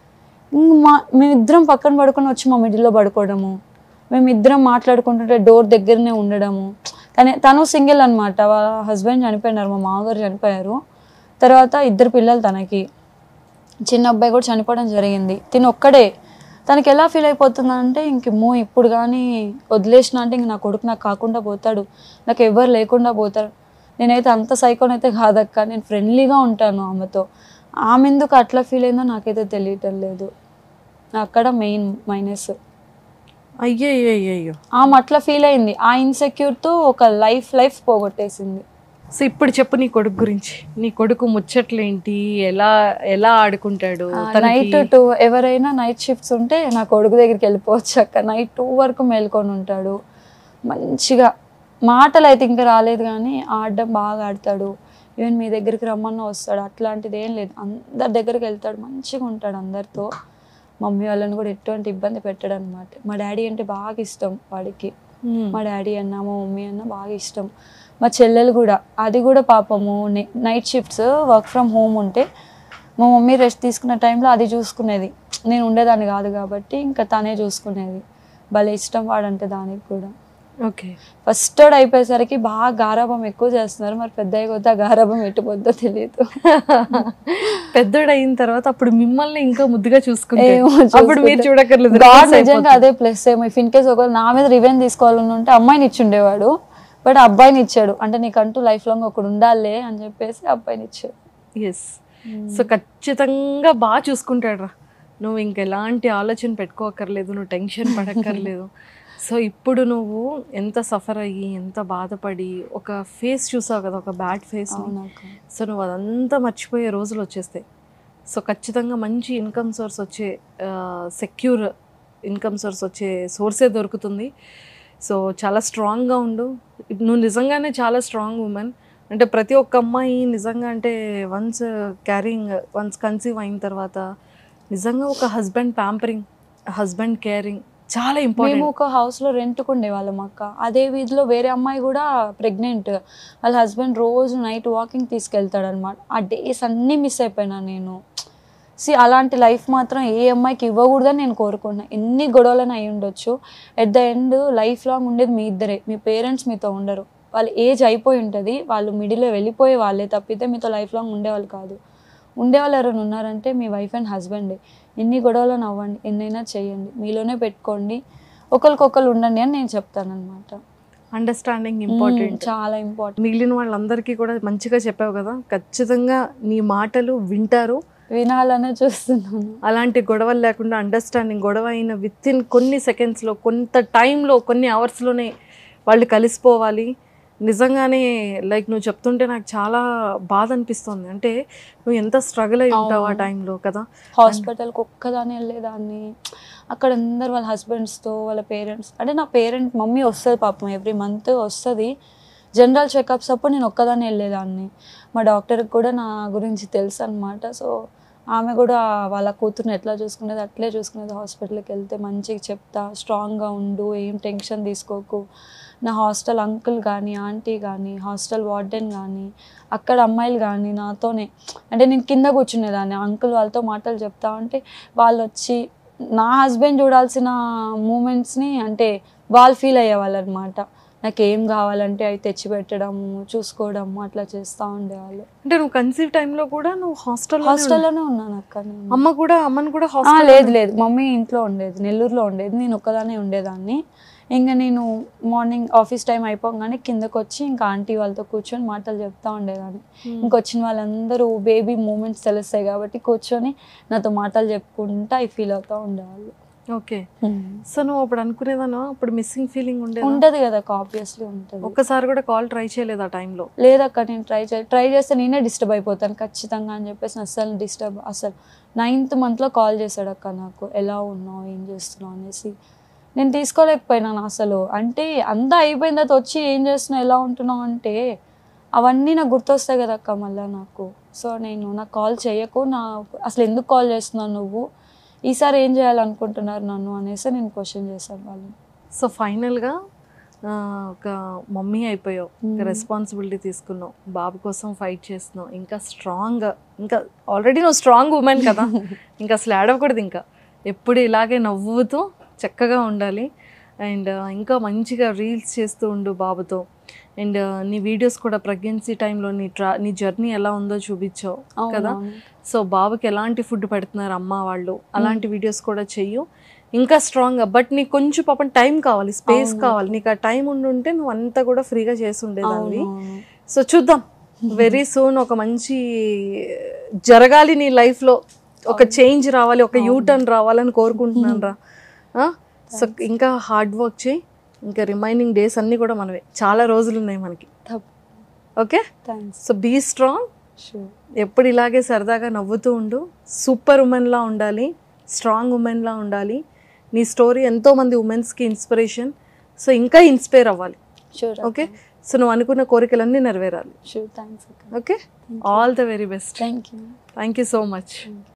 ఇంక మా మేమిద్దరం పక్కన పడుకొని వచ్చి మా మిడిల్లో పడుకోవడము మేమిద్దరం మాట్లాడుకుంటుంటే డోర్ దగ్గరనే ఉండడము కానీ తను సింగిల్ అనమాట వాళ్ళ హస్బెండ్ చనిపోయినారు మా మామగారు చనిపోయారు తర్వాత ఇద్దరు పిల్లలు తనకి చిన్న అబ్బాయి కూడా చనిపోవడం జరిగింది తిను ఒక్కడే తనకి ఎలా ఫీల్ అయిపోతుంది అంటే ఇంక మూ ఇప్పుడు కానీ వదిలేసిన అంటే ఇంక నా కొడుకు నాకు కాకుండా పోతాడు నాకు ఎవరు లేకుండా పోతారు నేనైతే అంత సైకోనైతే కాదక్క నేను ఫ్రెండ్లీగా ఉంటాను ఆమెతో ఆమె ఎందుకు అట్లా ఫీల్ అయిందో నాకైతే తెలియటం లేదు అక్కడ మెయిన్ మైనస్ అయ్యో అయ్యో అయ్యో ఆమె అట్లా ఫీల్ అయింది ఆ ఇన్సెక్యూర్తో ఒక లైఫ్ లైఫ్ పోగొట్టేసింది సో ఇప్పుడు చెప్పు నీ కొడుకు గురించి నీ కొడుకు ముచ్చట్లేంటి ఎలా ఎలా ఆడుకుంటాడు నైట్ టూ ఎవరైనా నైట్ షిఫ్ట్స్ ఉంటే నా కొడుకు దగ్గరికి వెళ్ళిపోవచ్చు అక్క నైట్ టూ వరకు మేల్కొని ఉంటాడు మంచిగా మాటలు అయితే ఇంకా రాలేదు కానీ ఆడడం బాగా ఆడతాడు ఈవెన్ మీ దగ్గరికి రమ్మన్నా వస్తాడు అట్లాంటిది ఏం లేదు అందరి దగ్గరికి వెళ్తాడు మంచిగా ఉంటాడు అందరితో మమ్మీ వాళ్ళని కూడా ఎటువంటి ఇబ్బంది పెట్టాడు అనమాట మా డాడీ అంటే బాగా ఇష్టం వాడికి మా డాడీ అన్న మా మమ్మీ అన్న బాగా ఇష్టం మా చెల్లెలు కూడా అది కూడా పాపము night shifts work from home ఉంటే మా మమ్మీ రెస్ట్ తీసుకున్న టైంలో అది చూసుకునేది నేను ఉండేదాన్ని కాదు కాబట్టి ఇంకా తనే చూసుకునేది భలే ఇష్టం వాడంటే దానికి కూడా ఓకే ఫస్ట్ అయిపోయేసరికి బాగా గారాబం ఎక్కువ చేస్తున్నారు మరి పెద్ద అయిపోతే ఆ గారాబం ఎట్టుపోద్దో తెలియదు పెద్దోడు అయిన తర్వాత అప్పుడు మిమ్మల్ని ఇంకా ముద్దుగా చూసుకుంటాడు ఏమో అప్పుడు మీరు చూసుకుంటే. చూడక్కర్లేదు God reverse నిజంగా అయిపోతుంది. అదే ప్లస్ ఏమో ఇఫ్ ఇన్ కేస్ ఒకవేళ నా మీద రివెన్ తీసుకోవాలని ఉంటే అమ్మాయిని ఇచ్చి ఉండేవాడు బట్ అబ్బాయిని ఇచ్చాడు అంటే నీకంటూ లైఫ్ లాంగ్ ఒకడు ఉండాలి అని చెప్పేసి అబ్బాయిని ఇచ్చాడు ఎస్ సో ఖచ్చితంగా బాగా చూసుకుంటాడు రా నువ్వు ఇంకెలాంటి ఆలోచన పెట్టుకోకర్లేదు నువ్వు టెన్షన్ పడక్కర్లేదు సో ఇప్పుడు నువ్వు ఎంత సఫర్ అయ్యి ఎంత బాధపడి ఒక ఫేస్ చూసావు కదా ఒక బ్యాడ్ ఫేస్ అవునక్క సో నువ్వు అదంతా మర్చిపోయే రోజులు వచ్చేస్తాయి సో ఖచ్చితంగా మంచి ఇన్కమ్ సోర్స్ వచ్చే సెక్యూర్ ఇన్కమ్ సోర్స్ వచ్చే సోర్సే దొరుకుతుంది సో చాలా స్ట్రాంగ్గా ఉండు నువ్వు నిజంగానే చాలా స్ట్రాంగ్ ఉమెన్ అంటే ప్రతి ఒక్క అమ్మాయి నిజంగా అంటే వన్స్ క్యారింగ్ వన్స్ కన్సీవ్ అయిన తర్వాత నిజంగా ఒక హస్బెండ్ ప్యాంపరింగ్ హస్బెండ్ కేరింగ్ చాలా మేము ఇంపార్టెంట్ ఒక హౌస్ లో రెంట్కు ఉండేవాళ్ళం అక్క అదే వీధిలో వేరే అమ్మాయి కూడా ప్రెగ్నెంట్ వాళ్ళ హస్బెండ్ రోజు నైట్ వాకింగ్ తీసుకెళ్తాడు అనమాట ఆ డేస్ అన్నీ మిస్ అయిపోయినా నేను సి అలాంటి లైఫ్ మాత్రం ఏ అమ్మాయికి ఇవ్వకూడదని నేను కోరుకున్నా ఎన్ని గొడవలను అయి ఉండొచ్చు at the end life long ఉండేది మీ ఇద్దరే మీ పేరెంట్స్ మీతో ఉండరు వాళ్ళ ఏజ్ అయిపోయి ఉంటుంది వాళ్ళు మిడిల్లో వెళ్ళిపోయే వాళ్ళే తప్పితే మీతో లైఫ్ లాంగ్ ఉండేవాళ్ళు కాదు ఉండేవాళ్ళు ఎవరైనా ఉన్నారంటే మీ వైఫ్ అండ్ హస్బెండ్ ఎన్ని గొడవలు నవ్వండి ఎన్నైనా చేయండి మీలోనే పెట్టుకోండి ఒకరికొకరు ఉండండి అని నేను చెప్తాను అనమాట అండర్స్టాండింగ్ ఇంపార్టెంట్ చాలా ఇంపార్టెంట్ మిగిలిన వాళ్ళందరికీ కూడా మంచిగా చెప్పావు కదా ఖచ్చితంగా నీ మాటలు వింటారు వినాలనే చూస్తున్నాను అలాంటి గొడవలు లేకుండా అండర్స్టాండింగ్ గొడవ అయిన విత్ ఇన్ కొన్ని సెకండ్స్లో కొంత టైంలో కొన్ని అవర్స్లోనే వాళ్ళు కలిసిపోవాలి నిజంగానే లైక్ నువ్వు చెప్తుంటే నాకు చాలా బాధ అనిపిస్తుంది అంటే నువ్వు ఎంత స్ట్రగుల్ అయి ఉంటావు ఆ టైంలో కదా హాస్పిటల్కి ఒక్కదాని వెళ్ళేదాన్ని అక్కడ అందరు వాళ్ళ హస్బెండ్స్తో వాళ్ళ పేరెంట్స్ అంటే నా పేరెంట్ మమ్మీ వస్తుంది పాపం ఎవ్రీ మంత్ వస్తుంది జనరల్ చెకప్స్ అప్పుడు నేను ఒక్కదాన్ని వెళ్ళేదాన్ని మా డాక్టర్కి కూడా నా గురించి తెలుసు అనమాట సో ఆమె కూడా వాళ్ళ కూతుర్ని ఎట్లా చూసుకునేది అట్లే చూసుకునేది హాస్పిటల్కి వెళ్తే మంచిగా చెప్తా స్ట్రాంగ్గా ఉండు ఏం టెన్షన్ తీసుకోకు నా హాస్టల్ అంకుల్ కానీ ఆంటీ కానీ హాస్టల్ వార్డెన్ కానీ అక్కడ అమ్మాయిలు కానీ నాతోనే అంటే నేను కింద కూర్చునేదాన్ని అంకుల్ వాళ్ళతో మాటలు చెప్తా ఉంటే వాళ్ళు వచ్చి నా హస్బెండ్ చూడాల్సిన మూమెంట్స్ని అంటే వాళ్ళు ఫీల్ అయ్యేవాళ్ళు అనమాట నాకు ఏం కావాలంటే అవి తెచ్చి పెట్టడము చూసుకోవడము అట్లా చేస్తూ ఉండేవాళ్ళు అంటే నువ్వు కన్సీవ్ టైంలో కూడా నువ్వు హాస్టల్ హాస్టల్లోనే ఉన్నాను అక్క నేను అమ్మ కూడా అమ్మని కూడా ఆ, హాస్టల్ లేదు లేదు మమ్మీ ఇంట్లో ఉండేది నెల్లూరులో ఉండేది నేను ఒక్కదానే ఉండేదాన్ని ఇంకా నేను మార్నింగ్ ఆఫీస్ టైం అయిపోగానే కిందకు వచ్చి ఇంకా ఆంటీ వాళ్ళతో కూర్చొని మాటలు చెప్తా ఉండేదాన్ని ఇంకొచ్చిన వాళ్ళందరూ బేబీ మూమెంట్స్ తెలుస్తాయి కాబట్టి కూర్చొని నాతో మాటలు చెప్పుకుంటా అవి ఫీల్ అవుతూ ఉండేవాళ్ళు ఓకే సో నువ్వు అప్పుడు అనుకునేదాను అప్పుడు మిస్సింగ్ ఫీలింగ్ ఉండేది ఉంటది కదా ఆబ్వియస్లీ ఉంటది ఒక్కసారి కూడా కాల్ ట్రై చేయలేదు ఆ టైంలో లేదక్క నేను ట్రై చే ట్రై చేస్తే నేనే డిస్టర్బ్ అయిపోతాను ఖచ్చితంగా అని చెప్పేసి అస్సలు డిస్టర్బ్ అసలు నైన్త్ మంత్లో కాల్ చేశాడు అక్క నాకు ఎలా ఉన్నావు ఏం చేస్తున్నావు అనేసి నేను తీసుకోలేకపోయినాను అసలు అంటే అంతా అయిపోయిన తర్వాత వచ్చి ఏం చేస్తున్నావు ఎలా ఉంటున్నావు అంటే అవన్నీ నాకు గుర్తొస్తాయి కదా అక్క మళ్ళీ నాకు సో నేను నాకు కాల్ చేయకు నా అసలు ఎందుకు కాల్ చేస్తున్నావు నువ్వు ఈసారి ఏం చేయాలనుకుంటున్నారు నన్ను అనేసి నేను క్వశ్చన్ చేశాను వాళ్ళని సో ఫైనల్గా ఒక మమ్మీ అయిపోయావు ఇంకా రెస్పాన్సిబిలిటీ తీసుకున్నావు బాబు కోసం ఫైట్ చేస్తున్నావు ఇంకా స్ట్రాంగ్ ఇంకా ఆల్రెడీ నువ్వు స్ట్రాంగ్ ఉమెన్ కదా ఇంకా అసలు ఏడవకూడదు ఇంకా ఎప్పుడు ఇలాగే నవ్వుతూ చక్కగా ఉండాలి అండ్ ఇంకా మంచిగా రీల్స్ చేస్తూ ఉండు బాబుతో అండ్ నీ వీడియోస్ కూడా ప్రెగ్నెన్సీ టైంలో నీ ట్రా నీ జర్నీ ఎలా ఉందో చూపించావు కదా అవునవును. సో బాబుకి ఎలాంటి ఫుడ్ పెడుతున్నారు అమ్మ వాళ్ళు అలాంటి వీడియోస్ కూడా చెయ్యు ఇంకా స్ట్రాంగ్ బట్ నీకు కొంచెం పాపం టైం కావాలి స్పేస్ కావాలి నీకు ఆ టైం ఉండుంటే నువ్వు అంతా కూడా ఫ్రీగా చేసి ఉండేదాన్ని అవునవును. సో చూద్దాం వెరీ సూన్ ఒక మంచి జరగాలి నీ life లో ఒక చేంజ్ రావాలి ఒక యూ టర్న్ రావాలని కోరుకుంటున్నాను రా సో ఇంకా హార్డ్ వర్క్ చేయి ఇంకా రిమైనింగ్ డేస్ అన్నీ కూడా మనవే చాలా రోజులు ఉన్నాయి మనకి తప్ప- okay thanks so be strong sure ఎప్పుడు ఇలాగే సరదాగా నవ్వుతూ ఉండు సూపర్ ఉమెన్లా ఉండాలి స్ట్రాంగ్ ఉమెన్లా ఉండాలి నీ స్టోరీ ఎంతోమంది ఉమెన్స్కి ఇన్స్పిరేషన్ సో ఇంకా ఇన్స్పైర్ అవ్వాలి షూర్ ఓకే సో నువ్వు అనుకున్న కోరికలన్నీ నెరవేరాలి షూర్ థ్యాంక్స్ అక్క okay all the very best thank you thank you so much